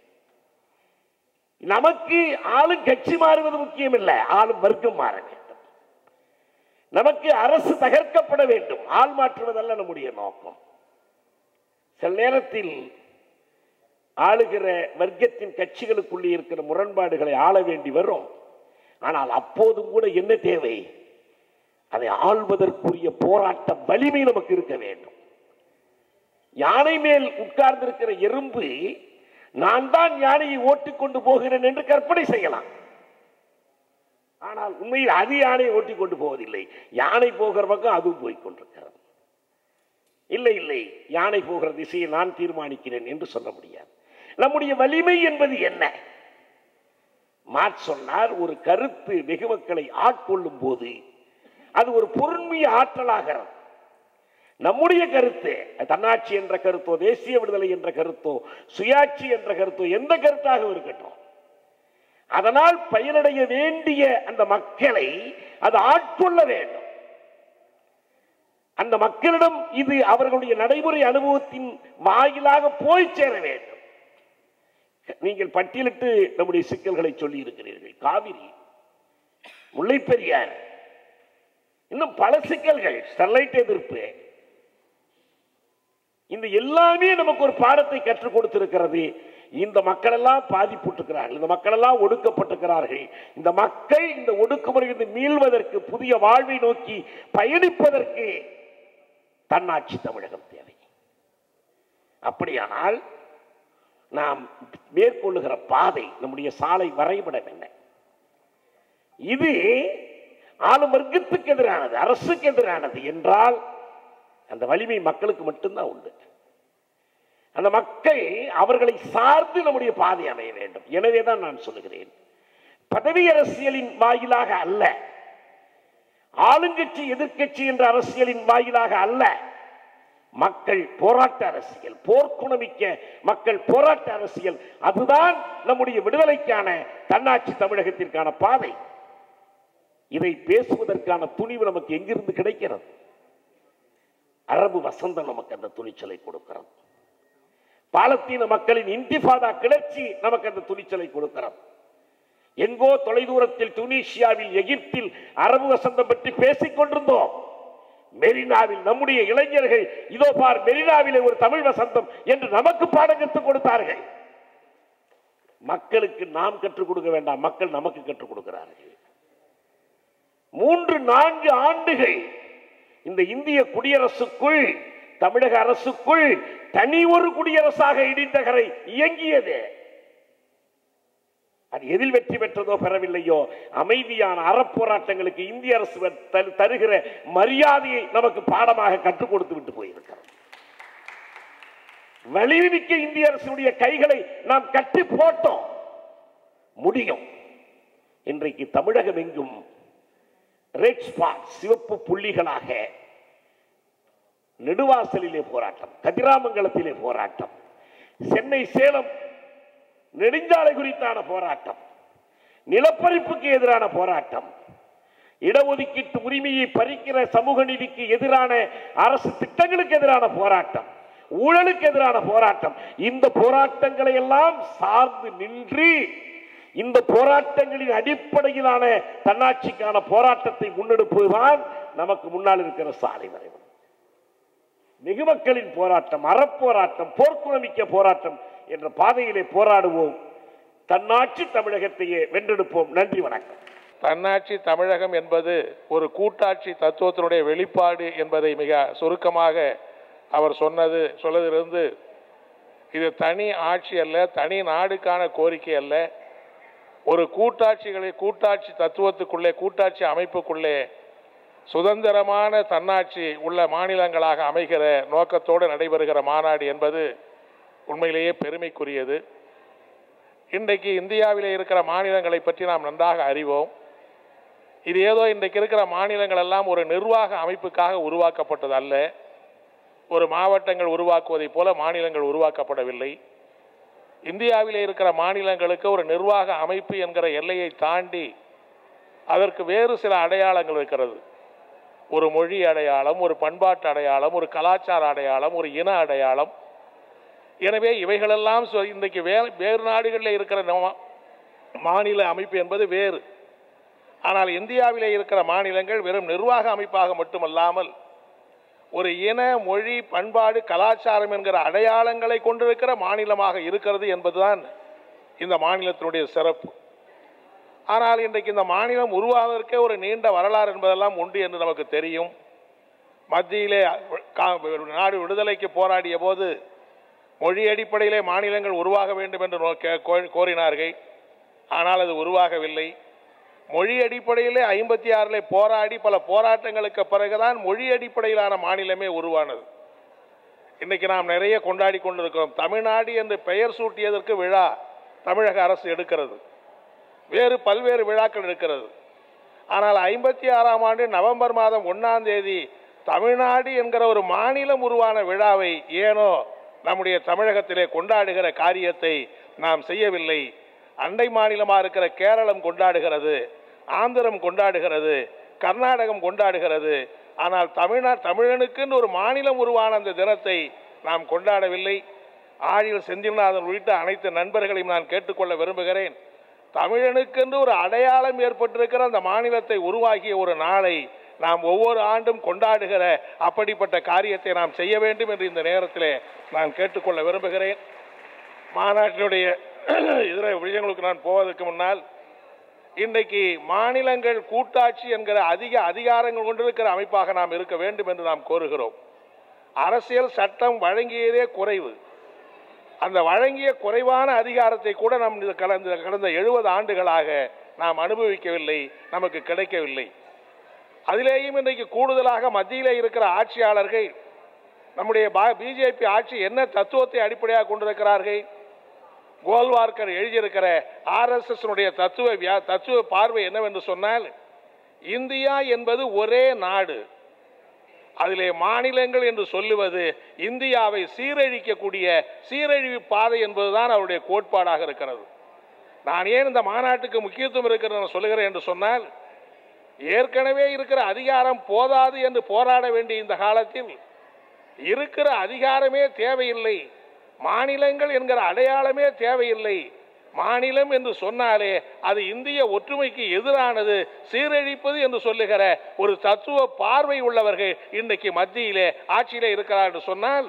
நமக்கு ஆளும் கட்சி மாறுவது முக்கியம் இல்லை ஆளும் வர்க்கம் மாற வேண்டும் நமக்கு அரசு தகர்க்கப்பட வேண்டும் ஆள் மாற்றுவதல்ல நம்முடைய நோக்கம் சில நேரத்தில் ஆளுகிற வர்க்கத்தின் கட்சிகளுக்குள்ளே இருக்கிற முரண்பாடுகளை ஆள வேண்டி வரும் ஆனால் அப்போதும் கூட என்ன தேவை அதை ஆள்வதற்குரிய போராட்ட வலிமை நமக்கு இருக்க வேண்டும் யானை மேல் உட்கார்ந்திருக்கிற எறும்பு நான் தான் யானையை ஓட்டிக் கொண்டு போகிறேன் என்று கற்பனை செய்யலாம் ஆனால் உண்மையில் அது யானையை ஓட்டிக் கொண்டு போவதில்லை யானை போகிற பக்கம் அதுவும் போய் கொண்டிருக்கிறது இல்லை இல்லை யானை போகிற திசையை நான் தீர்மானிக்கிறேன் என்று சொல்ல முடியாது நம்முடைய வலிமை என்பது என்ன மாற் சொன்னார் ஒரு கருத்து வெகு மக்களை ஆட்கொள்ளும் போது அது ஒரு பொருண்மைய ஆற்றலாகிறது நம்முடைய கருத்து தன்னாட்சி என்ற கருத்தோ தேசிய விடுதலை என்ற கருத்தோ சுயாட்சி என்ற கருத்தோ எந்த கருத்தாக இருக்கட்டும் அதனால் பயனடைய வேண்டிய அந்த மக்களை அது ஆட்கொள்ள வேண்டும் அந்த மக்களிடம் இது அவர்களுடைய நடைமுறை அனுபவத்தின் வாயிலாக போய் சேர வேண்டும் நீங்கள் பட்டியலிட்டு நம்முடைய சிக்கல்களை சொல்லி இருக்கிறீர்கள் காவிரி முல்லைப்பெரியார் இன்னும் பல சிக்கல்கள் ஸ்டெர்லைட் எதிர்ப்பு இந்த எல்லாமே நமக்கு ஒரு பாடத்தை கற்றுக் கொடுத்திருக்கிறது இந்த மக்கள் எல்லாம் பாதிப்புட்டுக்கிறார்கள் இந்த மக்கள் எல்லாம் ஒடுக்கப்பட்டிருக்கிறார்கள் இந்த மக்கள் இந்த ஒடுக்குமுறையிலிருந்து மீள்வதற்கு புதிய வாழ்வை நோக்கி பயணிப்பதற்கு தன்னாட்சி தமிழகம் தேவை அப்படியானால் நாம் மேற்கொள்ளுகிற பாதை நம்முடைய சாலை வரைபடம் என்ன இது ஆளும் வர்க்கத்துக்கு எதிரானது அரசுக்கு எதிரானது என்றால் அந்த வலிமை மக்களுக்கு மட்டும்தான் உண்டு அந்த மக்கள் அவர்களை சார்ந்து நம்முடைய பாதை அமைய வேண்டும் எனவே தான் நான் சொல்லுகிறேன் பதவி அரசியலின் வாயிலாக அல்ல ஆளுங்கட்சி எதிர்க்கட்சி என்ற அரசியலின் வாயிலாக அல்ல மக்கள் போராட்ட அரசியல் போர்க்குணமிக்க மக்கள் போராட்ட அரசியல் அதுதான் நம்முடைய விடுதலைக்கான தன்னாட்சி தமிழகத்திற்கான பாதை இதை பேசுவதற்கான துணிவு நமக்கு எங்கிருந்து கிடைக்கிறது அரபு வசந்தம் நமக்கு அந்த துணிச்சலை கொடுக்கிறது பாலத்தீன மக்களின் இன்டிஃபாதா கிளர்ச்சி நமக்கு அந்த துணிச்சலை கொடுக்கிறது எங்கோ தொலைதூரத்தில் துனிஷியாவில் எகிப்தில் அரபு வசந்தம் பற்றி பேசிக் கொண்டிருந்தோம் மெரினாவில் நம்முடைய இளைஞர்கள் இதோ பார் மெரினாவிலே ஒரு தமிழ் வசந்தம் என்று நமக்கு பாடம் கற்றுக் கொடுத்தார்கள் மக்களுக்கு நாம் கற்றுக் கொடுக்க வேண்டாம் மக்கள் நமக்கு கற்றுக் கொடுக்கிறார்கள் மூன்று நான்கு ஆண்டுகள் இந்த இந்திய குடியரசுக்குள் தமிழக அரசுக்குள் தனி ஒரு குடியரசாக இடிந்தகரை இயங்கியது அது எதில் வெற்றி பெற்றதோ பெறவில்லையோ அமைதியான அறப்போராட்டங்களுக்கு இந்திய அரசு தரு- தருகிற மரியாதையை நமக்கு பாடமாக கற்றுக் கொடுத்து விட்டு போயிருக்கிறது வலிமிக்க இந்திய அரசுடைய கைகளை நாம் கட்டி போட்டோம் முடியும் இன்றைக்கு தமிழகம் எங்கும் ரெட் ஸ்பாட் சிவப்பு புள்ளிகளாக நெடுவாசலிலே போராட்டம் கதிராமங்கலத்திலே போராட்டம் சென்னை சேலம் நெடுஞ்சாலை குறித்தான போராட்டம் நிலப்பரிப்புக்கு எதிரான போராட்டம் இடஒதுக்கீட்டு உரிமையை பறிக்கிற சமூக நீதிக்கு எதிரான அரசு திட்டங்களுக்கு எதிரான போராட்டம் ஊழலுக்கு எதிரான போராட்டம் இந்த போராட்டங்களை எல்லாம் சார்ந்து நின்று இந்த போராட்டங்களின் அடிப்படையிலான தன்னாட்சிக்கான போராட்டத்தை முன்னெடுப்பதுதான் நமக்கு முன்னால் இருக்கிற சாலை வரைவு மிகு மக்களின் போராட்டம் அறப்போராட்டம் போர்க்குணமிக்க போராட்டம் என்ற பாதையிலே போராடுவோம் தன்னாட்சி தமிழகத்தையே வென்றெடுப்போம் நன்றி வணக்கம் தன்னாட்சி தமிழகம் என்பது ஒரு கூட்டாட்சி தத்துவத்தினுடைய வெளிப்பாடு என்பதை மிக சுருக்கமாக அவர் சொன்னது சொல்லதிலிருந்து இது தனி ஆட்சி அல்ல தனி நாடுக்கான கோரிக்கை அல்ல ஒரு கூட்டாட்சிகளை கூட்டாட்சி தத்துவத்துக்குள்ளே கூட்டாட்சி அமைப்புக்குள்ளே சுதந்திரமான தன்னாட்சி உள்ள மாநிலங்களாக அமைகிற நோக்கத்தோடு நடைபெறுகிற மாநாடு என்பது உண்மையிலேயே பெருமைக்குரியது இன்றைக்கு இந்தியாவிலே இருக்கிற மாநிலங்களை பற்றி நாம் நன்றாக அறிவோம் இது ஏதோ இன்றைக்கு இருக்கிற மாநிலங்கள் எல்லாம் ஒரு நிர்வாக அமைப்புக்காக உருவாக்கப்பட்டது அல்ல ஒரு மாவட்டங்கள் உருவாக்குவதைப் போல மாநிலங்கள் உருவாக்கப்படவில்லை இந்தியாவிலே இருக்கிற மாநிலங்களுக்கு ஒரு நிர்வாக அமைப்பு என்கிற எல்லையை தாண்டி அதற்கு வேறு சில அடையாளங்கள் இருக்கிறது ஒரு மொழி அடையாளம் ஒரு பண்பாட்டு அடையாளம் ஒரு கலாச்சார அடையாளம் ஒரு இன அடையாளம் எனவே இவைகளெல்லாம் சொ- இன்றைக்கு வே வேறு நாடுகளில் இருக்கிற நம்ம- மாநில அமைப்பு என்பது வேறு ஆனால் இந்தியாவிலே இருக்கிற மாநிலங்கள் வெறும் நிர்வாக அமைப்பாக மட்டுமல்லாமல் ஒரு இன மொழி பண்பாடு கலாச்சாரம் என்கிற அடையாளங்களை கொண்டிருக்கிற மாநிலமாக இருக்கிறது என்பதுதான் இந்த மாநிலத்தினுடைய சிறப்பு ஆனால் இன்றைக்கு இந்த மாநிலம் உருவாவதற்கே ஒரு நீண்ட வரலாறு என்பதெல்லாம் உண்டு என்று நமக்கு தெரியும் மத்தியிலே கா- நாடு விடுதலைக்கு போராடிய போது மொழி அடிப்படையிலே மாநிலங்கள் உருவாக வேண்டும் என்று நோ- கே- கோ- கோரினார்கள் ஆனால் அது உருவாகவில்லை மொழி அடிப்படையிலே ஐம்பத்தி ஆறிலே போராடி பல போராட்டங்களுக்கு பிறகுதான் மொழி அடிப்படையிலான மாநிலமே உருவானது இன்னைக்கு நாம் நிறைய கொண்டாடி கொண்டிருக்கிறோம் தமிழ்நாடு என்று பெயர் சூட்டியதற்கு விழா தமிழக அரசு எடுக்கிறது வேறு பல்வேறு விழாக்கள் இருக்கிறது ஆனால் ஐம்பத்தி ஆறாம் ஆண்டு நவம்பர் மாதம் ஒன்றாம் தேதி தமிழ்நாடு என்கிற ஒரு மாநிலம் உருவான விழாவை ஏனோ நம்முடைய தமிழகத்திலே கொண்டாடுகிற காரியத்தை நாம் செய்யவில்லை அண்டை மாநிலமாக இருக்கிற கேரளம் கொண்டாடுகிறது ஆந்திரம் கொண்டாடுகிறது கர்நாடகம் கொண்டாடுகிறது ஆனால் தமிழ்நா தமிழனுக்குன்னு ஒரு மாநிலம் உருவான அந்த தினத்தை நாம் கொண்டாடவில்லை ஆழியில் செந்தில்நாதன் உள்ளிட்ட அனைத்து நண்பர்களையும் நான் கேட்டுக்கொள்ள விரும்புகிறேன் தமிழனுக்கென்று ஒரு அடையாளம் ஏற்பட்டிருக்கிற அந்த மாநிலத்தை உருவாக்கிய ஒரு நாளை நாம் ஒவ்வொரு ஆண்டும் கொண்டாடுகிற அப்படிப்பட்ட காரியத்தை நாம் செய்ய வேண்டும் என்று இந்த நேரத்திலே நான் கேட்டுக்கொள்ள விரும்புகிறேன் மாநாட்டினுடைய இதர விஷயங்களுக்கு நான் போவதற்கு முன்னால் இன்றைக்கு மாநிலங்கள் கூட்டாட்சி என்கிற அதிக அதிகாரங்கள் கொண்டிருக்கிற அமைப்பாக நாம் இருக்க வேண்டும் என்று நாம் கோருகிறோம் அரசியல் சட்டம் வழங்கியதே குறைவு அந்த வழங்கிய குறைவான அதிகாரத்தை கூட நம் இந்த கடந்த கடந்த எழுபது ஆண்டுகளாக நாம் அனுபவிக்கவில்லை நமக்கு கிடைக்கவில்லை அதிலேயும் இன்றைக்கு கூடுதலாக மத்தியிலே இருக்கிற ஆட்சியாளர்கள் நம்முடைய பிஜேபி ஆட்சி என்ன தத்துவத்தை அடிப்படையாக கொண்டிருக்கிறார்கள் கோல்வார்கர் எழுதியிருக்கிற ஆர்எஸ்எஸ் தத்துவ வியா- தத்துவ பார்வை என்னவென்று சொன்னால் இந்தியா என்பது ஒரே நாடு அதிலே மாநிலங்கள் என்று சொல்லுவது இந்தியாவை சீரழிக்கக்கூடிய சீரழிவு பாதை என்பதுதான் அவருடைய கோட்பாடாக இருக்கிறது நான் ஏன் இந்த மாநாட்டுக்கு முக்கியத்துவம் இருக்கிறது நான் சொல்லுகிறேன் என்று சொன்னால் ஏற்கனவே இருக்கிற அதிகாரம் போதாது என்று போராட வேண்டிய இந்த காலத்தில் இருக்கிற அதிகாரமே தேவையில்லை மாநிலங்கள் என்கிற அடையாளமே தேவையில்லை மாநிலம் என்று சொன்னாலே அது இந்திய ஒற்றுமைக்கு எதிரானது சீரழிப்பது என்று சொல்லுகிற ஒரு தத்துவ பார்வை உள்ளவர்கள் இன்றைக்கு மத்தியிலே ஆட்சியிலே இருக்கிறார் என்று சொன்னால்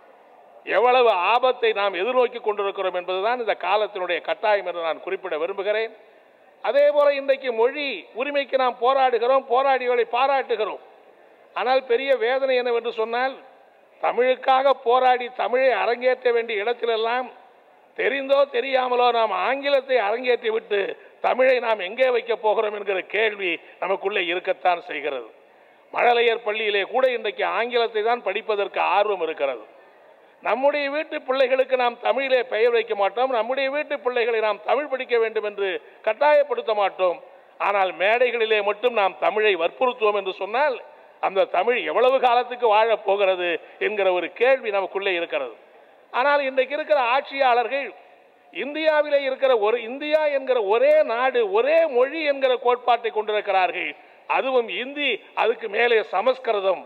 எவ்வளவு ஆபத்தை நாம் எதிர்நோக்கி கொண்டிருக்கிறோம் என்பதுதான் இந்த காலத்தினுடைய கட்டாயம் என்று நான் குறிப்பிட விரும்புகிறேன் அதே போல இன்றைக்கு மொழி உரிமைக்கு நாம் போராடுகிறோம் போராடிகளை பாராட்டுகிறோம் ஆனால் பெரிய வேதனை என்னவென்று சொன்னால் தமிழுக்காக போராடி தமிழை அரங்கேற்ற வேண்டிய இடத்திலெல்லாம் தெரிந்தோ தெரியாமலோ நாம் ஆங்கிலத்தை அரங்கேற்றி விட்டு தமிழை நாம் எங்கே வைக்கப் போகிறோம் என்கிற கேள்வி நமக்குள்ளே இருக்கத்தான் செய்கிறது மழலையர் பள்ளியிலே கூட இன்றைக்கு ஆங்கிலத்தை தான் படிப்பதற்கு ஆர்வம் இருக்கிறது நம்முடைய வீட்டு பிள்ளைகளுக்கு நாம் தமிழிலே பெயர் வைக்க மாட்டோம் நம்முடைய வீட்டு பிள்ளைகளை நாம் தமிழ் படிக்க வேண்டும் என்று கட்டாயப்படுத்த மாட்டோம் ஆனால் மேடைகளிலே மட்டும் நாம் தமிழை வற்புறுத்துவோம் என்று சொன்னால் அந்த தமிழ் எவ்வளவு காலத்துக்கு வாழப் போகிறது என்கிற ஒரு கேள்வி நமக்குள்ளே இருக்கிறது ஆனால் இன்றைக்கு இருக்கிற ஆட்சியாளர்கள் இந்தியாவிலே இருக்கிற ஒரு இந்தியா என்கிற ஒரே நாடு ஒரே மொழி என்கிற கோட்பாட்டை கொண்டிருக்கிறார்கள் அதுவும் இந்தி அதுக்கு மேலே சமஸ்கிருதம்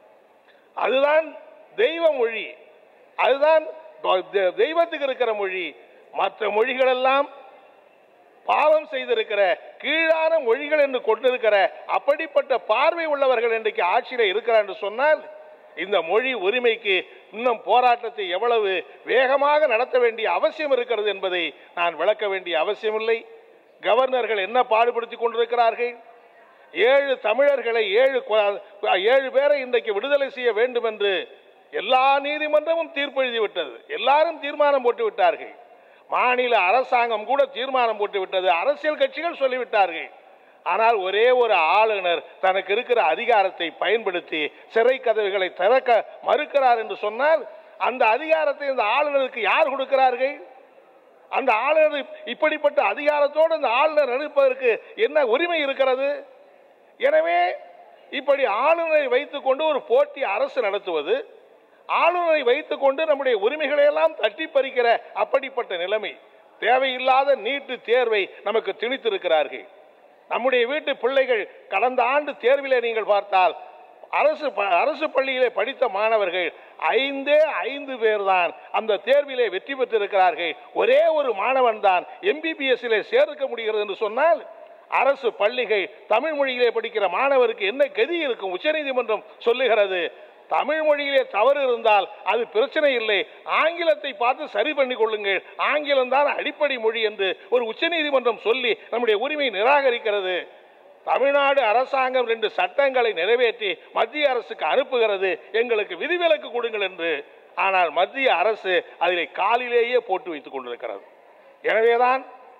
அதுதான் தெய்வ மொழி அதுதான் தெ- தெய்வத்துக்கு இருக்கிற மொழி மற்ற மொழிகளெல்லாம் பாவம் செய்திருக்கிற கீழான மொழிகள் என்று கொண்டிருக்கிற அப்படிப்பட்ட பார்வை உள்ளவர்கள் இன்றைக்கு ஆட்சியில் இருக்கிறார் என்று சொன்னால் இந்த மொழி உரிமைக்கு இன்னும் போராட்டத்தை எவ்வளவு வேகமாக நடத்த வேண்டிய அவசியம் இருக்கிறது என்பதை நான் விளக்க வேண்டிய அவசியமில்லை கவர்னர்கள் என்ன பாடுபடுத்தி கொண்டிருக்கிறார்கள் ஏழு தமிழர்களை ஏழு கொ- ஏழு பேரை இன்றைக்கு விடுதலை செய்ய வேண்டும் என்று எல்லா நீதிமன்றமும் தீர்ப்பு எழுதி விட்டது எல்லாரும் தீர்மானம் போட்டு விட்டார்கள் மாநில அரசாங்கம் கூட தீர்மானம் போட்டு விட்டது அரசியல் கட்சிகள் சொல்லிவிட்டார்கள் ஆனால் ஒரே ஒரு ஆளுநர் தனக்கு இருக்கிற அதிகாரத்தை பயன்படுத்தி சிறை கதவுகளை திறக்க மறுக்கிறார் என்று சொன்னால் அந்த அதிகாரத்தை இந்த ஆளுநருக்கு யார் கொடுக்கிறார்கள் அந்த ஆளுநர் இப்படிப்பட்ட அதிகாரத்தோடு அந்த ஆளுநர் இருப்பதற்கு என்ன உரிமை இருக்கிறது எனவே இப்படி ஆளுநரை வைத்துக்கொண்டு ஒரு போட்டி அரசு நடத்துவது ஆளுநரை வைத்துக்கொண்டு நம்முடைய உரிமைகளை எல்லாம் தட்டி பறிக்கிற அப்படிப்பட்ட நிலைமை தேவையில்லாத நீட்டு தேர்வை நமக்கு திணித்திருக்கிறார்கள் நம்முடைய வீட்டு பிள்ளைகள் கடந்த ஆண்டு தேர்விலே நீங்கள் பார்த்தால் அரசு ப- அரசு பள்ளியிலே படித்த மாணவர்கள் ஐந்தே ஐந்து பேர் தான் அந்த தேர்விலே வெற்றி பெற்றிருக்கிறார்கள் ஒரே ஒரு மாணவன் தான் எம்பிபிஎஸ்ஸிலே சேர்க்க முடிகிறது என்று சொன்னால் அரசு பள்ளிகள் தமிழ் மொழியிலே படிக்கிற மாணவருக்கு என்ன கதி இருக்கும் உச்சநீதிமன்றம் சொல்லுகிறது தமிழ் மொழியிலே தவறு இருந்தால் அது பிரச்சனை இல்லை ஆங்கிலத்தை பார்த்து சரி பண்ணி கொள்ளுங்கள் ஆங்கிலம் தான் அடிப்படை மொழி என்று ஒரு உச்சநீதிமன்றம் சொல்லி நம்முடைய உரிமை நிராகரிக்கிறது தமிழ்நாடு அரசாங்கம் ரெண்டு சட்டங்களை நிறைவேற்றி மத்திய அரசுக்கு அனுப்புகிறது எங்களுக்கு விதிவிலக்கு கொடுங்கள் என்று ஆனால் மத்திய அரசு அதிலே காலிலேயே போட்டு வைத்துக் கொண்டிருக்கிறது எனவேதான்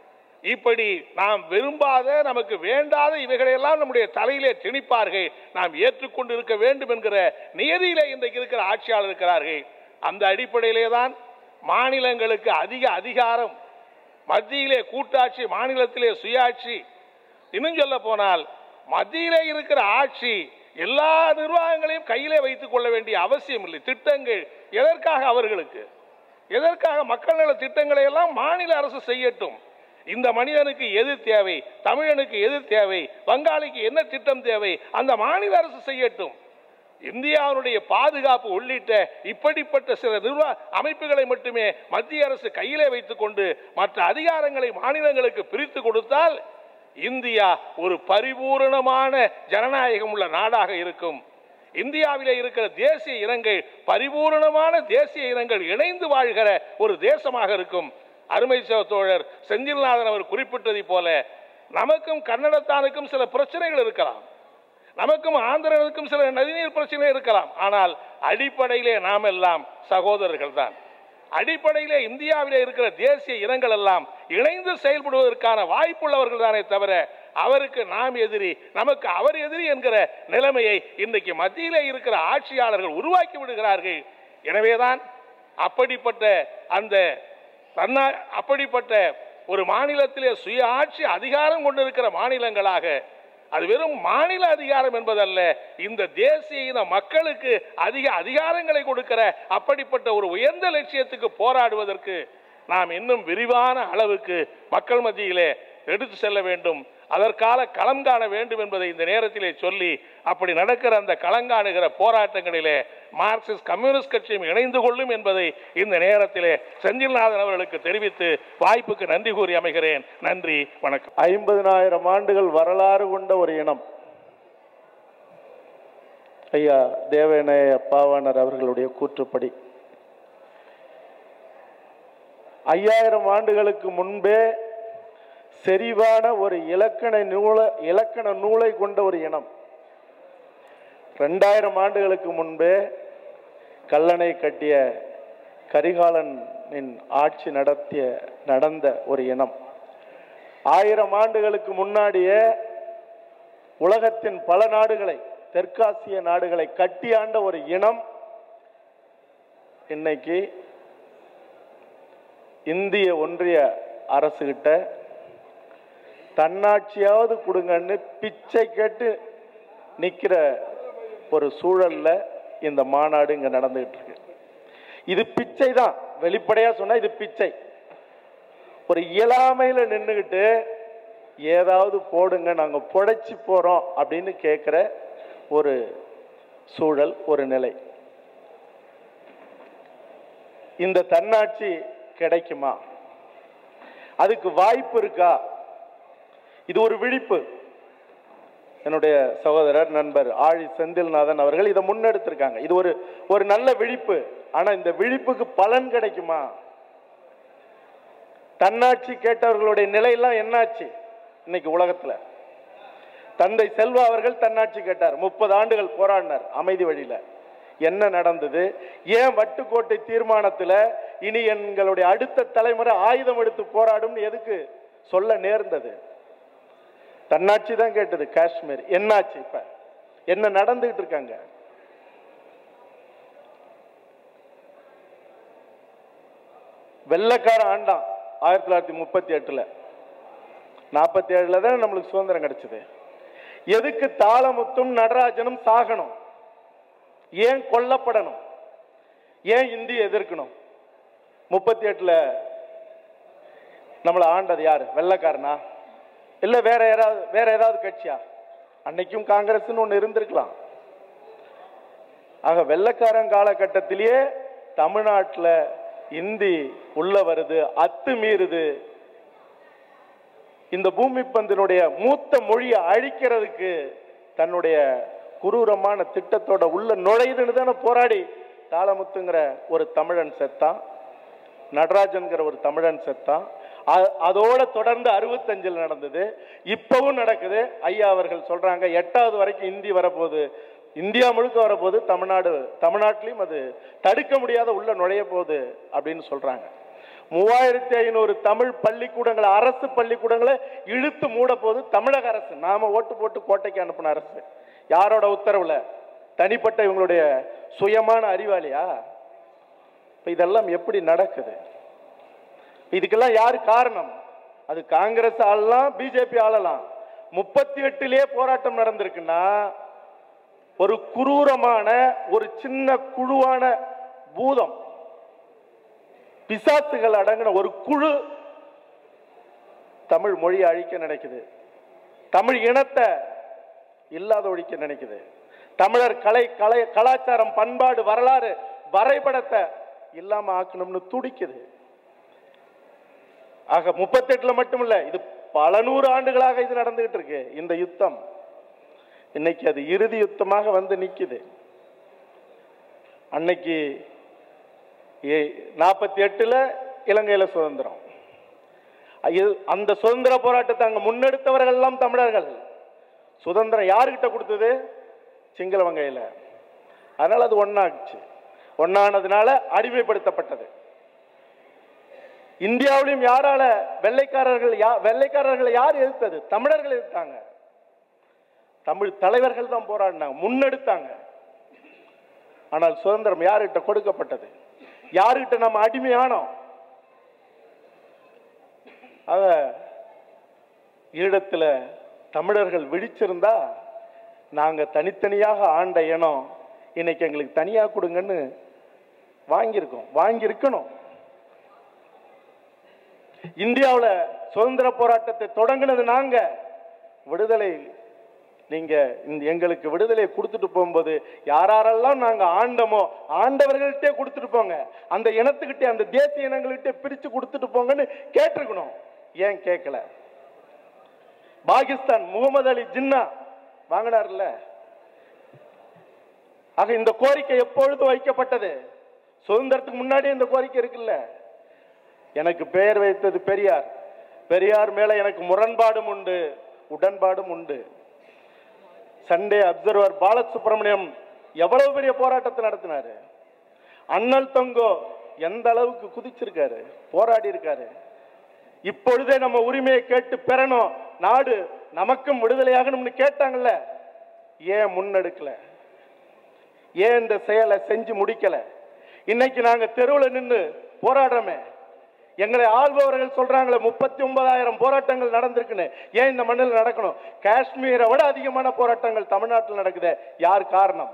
இப்படி நாம் விரும்பாத நமக்கு வேண்டாத இவைகளையெல்லாம் நம்முடைய தலையிலே திணிப்பார்கள் நாம் ஏற்றுக்கொண்டு இருக்க வேண்டும் என்கிற நியதியிலே இன்றைக்கு இருக்கிற ஆட்சியாளர் இருக்கிறார்கள் அந்த அடிப்படையிலே தான் மாநிலங்களுக்கு அதிக அதிகாரம் மத்தியிலே கூட்டாட்சி மாநிலத்திலே சுயாட்சி இன்னும் சொல்ல போனால் மத்தியிலே இருக்கிற ஆட்சி எல்லா நிர்வாகங்களையும் கையிலே வைத்துக் கொள்ள வேண்டிய அவசியம் இல்லை திட்டங்கள் எதற்காக அவர்களுக்கு எதற்காக மக்கள் நல திட்டங்களை எல்லாம் மாநில அரசு செய்யட்டும் இந்த மனிதனுக்கு எது தேவை தமிழனுக்கு எது தேவை வங்காளிக்கு என்ன திட்டம் தேவை அந்த மாநில அரசு செய்யட்டும் இந்தியாவுடைய பாதுகாப்பு உள்ளிட்ட இப்படிப்பட்ட சில நிர்வாக அமைப்புகளை மட்டுமே மத்திய அரசு கையிலே வைத்துக் கொண்டு மற்ற அதிகாரங்களை மாநிலங்களுக்கு பிரித்து கொடுத்தால் இந்தியா ஒரு பரிபூரணமான ஜனநாயகம் உள்ள நாடாக இருக்கும் இந்தியாவிலே இருக்கிற தேசிய இனங்கள் பரிபூரணமான தேசிய இனங்கள் இணைந்து வாழ்கிற ஒரு தேசமாக இருக்கும் அருமை சகோதரர் தோழர் செந்தில்நாதன் அவர் குறிப்பிட்டதை போல நமக்கும் கன்னடத்தானுக்கும் சில பிரச்சனைகள் இருக்கலாம் நமக்கும் ஆந்திரனுக்கும் சில நதிநீர் பிரச்சனை இருக்கலாம் ஆனால் அடிப்படையிலே நாம் எல்லாம் சகோதரர்கள் தான் அடிப்படையிலே இந்தியாவிலே இருக்கிற தேசிய இனங்கள் எல்லாம் இணைந்து செயல்படுவதற்கான வாய்ப்புள்ளவர்கள் தானே தவிர அவருக்கு நாம் எதிரி நமக்கு அவர் எதிரி என்கிற நிலைமையை இன்றைக்கு மத்தியிலே இருக்கிற ஆட்சியாளர்கள் உருவாக்கி விடுகிறார்கள் எனவேதான் அப்படிப்பட்ட அந்த தன்னா அப்படிப்பட்ட ஒரு மாநிலத்திலே சுய ஆட்சி அதிகாரம் கொண்டிருக்கிற மாநிலங்களாக அது வெறும் மாநில அதிகாரம் என்பதல்ல இந்த தேசிய இன மக்களுக்கு அதிக அதிகாரங்களை கொடுக்கிற அப்படிப்பட்ட ஒரு உயர்ந்த லட்சியத்துக்கு போராடுவதற்கு நாம் இன்னும் விரிவான அளவுக்கு மக்கள் மத்தியிலே எடுத்து செல்ல வேண்டும் அதற்கால களம் காண வேண்டும் என்பதை இந்த நேரத்திலே சொல்லி அப்படி நடக்கிற அந்த களங்காணுகிற போராட்டங்களிலே மார்க்சிஸ்ட் கம்யூனிஸ்ட் கட்சியும் இணைந்து கொள்ளும் என்பதை இந்த நேரத்திலே செந்தில்நாதன் அவர்களுக்கு தெரிவித்து வாய்ப்புக்கு நன்றி கூறி அமைகிறேன் நன்றி வணக்கம் ஐம்பதினாயிரம் ஆண்டுகள் வரலாறு கொண்ட ஒரு இனம் ஐயா தேவநேய பாவாணர் அவர்களுடைய கூற்றுப்படி ஐயாயிரம் ஆண்டுகளுக்கு முன்பே செறிவான ஒரு இலக்கண நூலை இலக்கண நூலை கொண்ட ஒரு இனம் ரெண்டாயிரம் ஆண்டுகளுக்கு முன்பே கல்லணை கட்டிய கரிகாலனின் ஆட்சி நடத்திய நடந்த ஒரு இனம் ஆயிரம் ஆண்டுகளுக்கு முன்னாடியே உலகத்தின் பல நாடுகளை தெற்காசிய நாடுகளை கட்டி ஆண்ட ஒரு இனம் இன்னைக்கு இந்திய ஒன்றிய அரசுகிட்ட தன்னாட்சியாவது கொடுங்கன்னு பிச்சை கேட்டு நிக்கிற ஒரு சூழல்ல இந்த மாநாடு இங்க நடந்துகிட்டு இருக்கு இது பிச்சை தான் வெளிப்படையா சொன்னா இது பிச்சை ஒரு இயலாமையில நின்றுகிட்டு ஏதாவது போடுங்க நாங்க புடைச்சி போறோம் அப்படின்னு கேட்கிற ஒரு சூழல் ஒரு நிலை இந்த தன்னாட்சி கிடைக்குமா அதுக்கு வாய்ப்பு இருக்கா இது ஒரு விழிப்பு என்னுடைய சகோதரர் நண்பர் ஆழி செந்தில்நாதன் அவர்கள் இதை முன்னெடுத்திருக்காங்க இது ஒரு ஒரு நல்ல விழிப்பு ஆனா இந்த விழிப்புக்கு பலன் கிடைக்குமா தன்னாட்சி கேட்டவர்களுடைய நிலையெல்லாம் என்னாச்சு இன்னைக்கு உலகத்துல தந்தை செல்வா அவர்கள் தன்னாட்சி கேட்டார் முப்பது ஆண்டுகள் போராடினார் அமைதி வழியில என்ன நடந்தது ஏன் வட்டுக்கோட்டை தீர்மானத்துல இனி எங்களுடைய அடுத்த தலைமுறை ஆயுதம் எடுத்து போராடும் எதுக்கு சொல்ல நேர்ந்தது தன்னாட்சி தான் கேட்டது காஷ்மீர் என்னாச்சு இப்ப என்ன நடந்துகிட்டு இருக்காங்க வெள்ளக்கார ஆண்டான் ஆயிரத்தி தொள்ளாயிரத்தி முப்பத்தி எட்டுல நாற்பத்தி ஏழுல தான் நம்மளுக்கு சுதந்திரம் கிடைச்சது எதுக்கு தாளமுத்தும் நடராஜனும் சாகணும் ஏன் கொல்லப்படணும் ஏன் இந்திய எதிர்க்கணும் முப்பத்தி எட்டுல நம்மளை ஆண்டது யாரு வெள்ளைக்காரனா இல்ல வேற யாராவது வேற ஏதாவது கட்சியா அன்னைக்கும் காங்கிரஸ்னு ஒண்ணு இருந்திருக்கலாம் ஆக வெள்ளைக்காரன் காலகட்டத்திலேயே தமிழ்நாட்டுல இந்தி உள்ள வருது அத்து மீறுது இந்த பூமி பந்தினுடைய மூத்த மொழியை அழிக்கிறதுக்கு தன்னுடைய குரூரமான திட்டத்தோட உள்ள நுழையுதுன்னு தானே போராடி தாளமுத்துங்கிற ஒரு தமிழன் செத்தான் நடராஜன்கிற ஒரு தமிழன் செத்தான் அ- அதோட தொடர்ந்து அறுபத்தஞ்சில் நடந்தது இப்பவும் நடக்குது ஐயா அவர்கள் சொல்றாங்க எட்டாவது வரைக்கும் இந்தி வரப்போகுது இந்தியா முழுக்க வரப்போகுது தமிழ்நாடு தமிழ்நாட்டிலையும் அது தடுக்க முடியாத உள்ள நுழைய போகுது அப்படின்னு சொல்றாங்க மூவாயிரத்தி ஐநூறு தமிழ் பள்ளிக்கூடங்களை அரசு பள்ளிக்கூடங்களை இழுத்து மூட போகுது தமிழக அரசு நாம ஓட்டு போட்டு கோட்டைக்கு அனுப்பின அரசு யாரோட உத்தரவுல தனிப்பட்ட இவங்களுடைய சுயமான அறிவாளியா இப்ப இதெல்லாம் எப்படி நடக்குது இதுக்கெல்லாம் யாரு காரணம் அது காங்கிரஸ் ஆளலாம் பிஜேபி ஆளலாம் முப்பத்தி எட்டுலயே போராட்டம் நடந்திருக்குன்னா ஒரு குரூரமான ஒரு சின்ன குழுவான பூதம் பிசாசுகள் அடங்கின ஒரு குழு தமிழ் மொழியை அழிக்க நினைக்குது தமிழ் இனத்தை இல்லாத ஒழிக்க நினைக்குது தமிழர் கலை கலை கலாச்சாரம் பண்பாடு வரலாறு வரைபடத்தை இல்லாம ஆக்கணும்னு துடிக்குது ஆக முப்பத்தெட்டுல மட்டுமில்ல இது பல நூறு ஆண்டுகளாக இது நடந்துகிட்டு இருக்கு இந்த யுத்தம் இன்னைக்கு அது இறுதி யுத்தமாக வந்து நிக்குது அன்னைக்கு நாற்பத்தி எட்டுல இலங்கையில சுதந்திரம் ஐய- அந்த சுதந்திர போராட்டத்தை அங்க முன்னெடுத்தவர்கள் எல்லாம் தமிழர்கள் சுதந்திரம் யாருக்கிட்ட கொடுத்தது சிங்களவன் கையில அதனால அது ஒன்னாச்சு ஒன்னானதுனால அடிமைப்படுத்தப்பட்டது இந்தியாவிலும் யாரால வெள்ளைக்காரர்கள் யா- வெள்ளைக்காரர்களை யார் எதிர்த்தது தமிழர்கள் எதிர்த்தாங்க தமிழ் தலைவர்கள் தான் போராடினாங்க முன்னெடுத்தாங்க ஆனால் சுதந்திரம் யார்கிட்ட கொடுக்கப்பட்டது யாருகிட்ட நம்ம அடிமையானோம் அத ஈழத்துல தமிழர்கள் விழிச்சிருந்தா நாங்க தனித்தனியாக ஆண்ட இனம் இன்னைக்கு எங்களுக்கு தனியா கொடுங்கன்னு வாங்கியிருக்கோம் வாங்கியிருக்கணும் இந்தியாவுல சுதந்திர போராட்டத்தை தொடங்கினது நாங்க விடுதலை நீங்க இந்த எங்களுக்கு விடுதலை கொடுத்துட்டு போகும்போது யாரெல்லாம் நாங்க ஆண்டமோ ஆண்டவர்கள்ட்டே கொடுத்துட்டு போங்க அந்த இனத்துக்கிட்டே அந்த தேசிய இனங்கள்கிட்ட பிரிச்சு கொடுத்துட்டு போங்கன்னு கேட்டிருக்கணும் ஏன் கேட்கல பாகிஸ்தான் முகமது அலி ஜின்னா வாங்கினார்ல ஆக இந்த கோரிக்கை எப்பொழுது வைக்கப்பட்டது சுதந்திரத்துக்கு முன்னாடியே இந்த கோரிக்கை இருக்குல்ல எனக்கு பெயர் வைத்தது பெரியார் பெரியார் மேல எனக்கு முரண்பாடும் உண்டு உடன்பாடும் உண்டு சண்டே அப்சர்வர் பாலசுப்ரமணியம் எவ்வளவு பெரிய போராட்டத்தை நடத்தினாரு அண்ணல் தொங்கோ எந்த அளவுக்கு குதிச்சிருக்காரு போராடி இருக்காரு இப்பொழுதே நம்ம உரிமையை கேட்டு பெறணும் நாடு நமக்கும் விடுதலையாகணும்னு கேட்டாங்கல்ல ஏன் முன்னெடுக்கல ஏன் இந்த செயலை செஞ்சு முடிக்கல இன்னைக்கு நாங்க தெருவில் நின்று போராடுறோமே எங்களை ஆள்பவர்கள் சொல்றாங்களே முப்பத்தி ஒன்பதாயிரம் போராட்டங்கள் நடந்திருக்குன்னு ஏன் இந்த மண்ணில் நடக்கணும் காஷ்மீரை விட அதிகமான போராட்டங்கள் தமிழ்நாட்டில் நடக்குது யார் காரணம்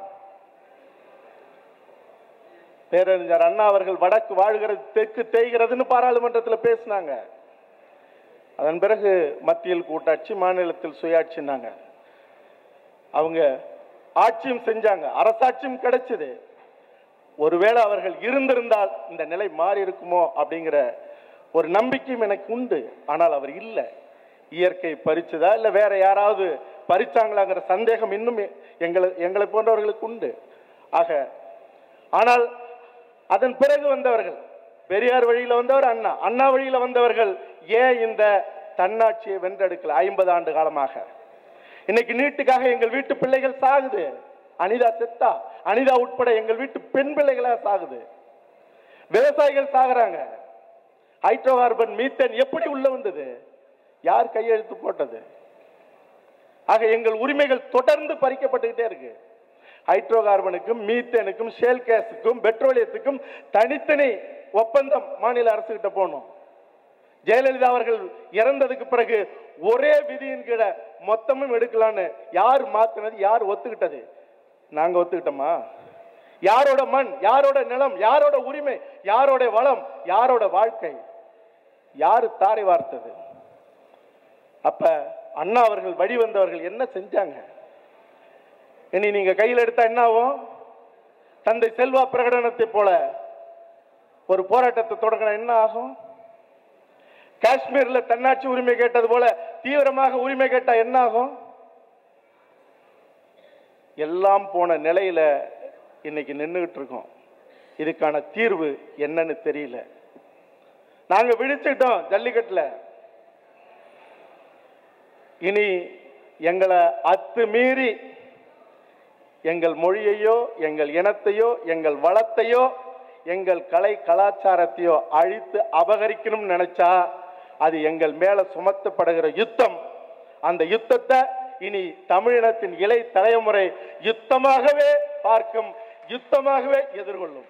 பேரறிஞர் அண்ணா அவர்கள் வடக்கு வாழ்கிறது தெற்கு தேய்கிறதுன்னு பாராளுமன்றத்தில் பேசினாங்க அதன் பிறகு மத்தியில் கூட்டாட்சி மாநிலத்தில் சுயாட்சினாங்க அவங்க ஆட்சியும் செஞ்சாங்க அரசாட்சியும் கிடைச்சது ஒருவேளை அவர்கள் இருந்திருந்தால் இந்த நிலை மாறி இருக்குமோ அப்படிங்கிற ஒரு நம்பிக்கையும் எனக்கு உண்டு ஆனால் அவர் இல்லை இயற்கை பறிச்சதா இல்லை வேற யாராவது பறிச்சாங்களாங்கிற சந்தேகம் இன்னும் எங்களை எங்களை போன்றவர்களுக்கு உண்டு ஆக ஆனால் அதன் பிறகு வந்தவர்கள் பெரியார் வழியில வந்தவர் அண்ணா அண்ணா வழியில வந்தவர்கள் ஏன் இந்த தன்னாட்சியை வென்றெடுக்கல ஐம்பது ஆண்டு காலமாக இன்னைக்கு நீட்டுக்காக எங்கள் வீட்டு பிள்ளைகள் சாகுது அனிதா செத்தா அனிதா உட்பட எங்கள் வீட்டு பெண் பிள்ளைகளா சாகுது விவசாயிகள் சாகுறாங்க ஹைட்ரோ கார்பன் மீத்தன் எப்படி உள்ள வந்தது யார் கையெழுத்து போட்டது ஆக எங்கள் உரிமைகள் தொடர்ந்து பறிக்கப்பட்டுக்கிட்டே இருக்கு ஹைட்ரோ கார்பனுக்கும் மீத்தேனுக்கும் ஷேல் கேஸுக்கும் பெட்ரோலியத்துக்கும் தனித்தனி ஒப்பந்தம் மாநில அரசு கிட்ட போகணும் ஜெயலலிதா அவர்கள் இறந்ததுக்கு பிறகு ஒரே விதியின் கீழ மொத்தமும் எடுக்கலான்னு யார் மாத்தினது யார் ஒத்துக்கிட்டது நாங்க ஒத்துக்கிட்டோமா யாரோட மண் யாரோட நிலம் யாரோட உரிமை யாரோட வளம் யாரோட வாழ்க்கை யாரு தாரை வார்த்தது அப்ப அண்ணா அவர்கள் வழிவந்தவர்கள் என்ன செஞ்சாங்க இனி நீங்க கையில் எடுத்தா என்ன ஆகும் தந்தை செல்வா பிரகடனத்தை போல ஒரு போராட்டத்தை தொடங்கின என்ன ஆகும் காஷ்மீர்ல தன்னாட்சி உரிமை கேட்டது போல தீவிரமாக உரிமை கேட்டா என்ன ஆகும் எல்லாம் போன நிலையில இன்னைக்கு நின்றுகிட்டு இருக்கோம் இதுக்கான தீர்வு என்னன்னு தெரியல நாங்க விழிச்சுட்டோம் ஜல்லிக்கட்டுல இனி எங்களை அத்துமீறி எங்கள் மொழியையோ எங்கள் இனத்தையோ எங்கள் வளத்தையோ எங்கள் கலை கலாச்சாரத்தையோ அழித்து அபகரிக்கணும்னு நினைச்சா அது எங்கள் மேல சுமத்தப்படுகிற யுத்தம் அந்த யுத்தத்தை இனி தமிழினத்தின் இலை தலைமுறை யுத்தமாகவே பார்க்கும் யுத்தமாகவே எதிர்கொள்ளும்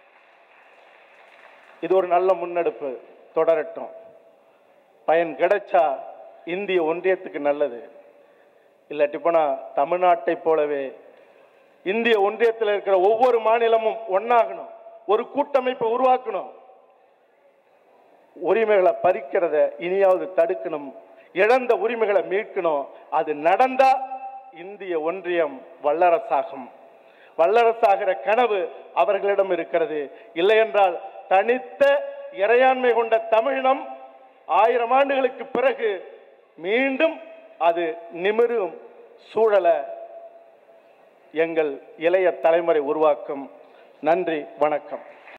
இது ஒரு நல்ல முன்னெடுப்பு தொடரட்டும் பயன் கிடைச்சா இந்திய ஒன்றியத்துக்கு நல்லது இல்லாட்டி போனா தமிழ்நாட்டை போலவே இந்திய ஒன்றியத்தில் இருக்கிற ஒவ்வொரு மாநிலமும் ஒன்னாகணும் ஒரு கூட்டமைப்பை உருவாக்கணும் உரிமைகளை பறிக்கிறத இனியாவது தடுக்கணும் இழந்த உரிமைகளை மீட்கணும் அது நடந்தா இந்திய ஒன்றியம் வல்லரசாகும் வல்லரசாகிற கனவு அவர்களிடம் இருக்கிறது இல்லை என்றால் தனித்த இறையாண்மை கொண்ட தமிழினம் ஆயிரம் ஆண்டுகளுக்கு பிறகு மீண்டும் அது நிமிரும் சூழலை எங்கள் இளைய தலைமுறை உருவாக்கும் நன்றி வணக்கம்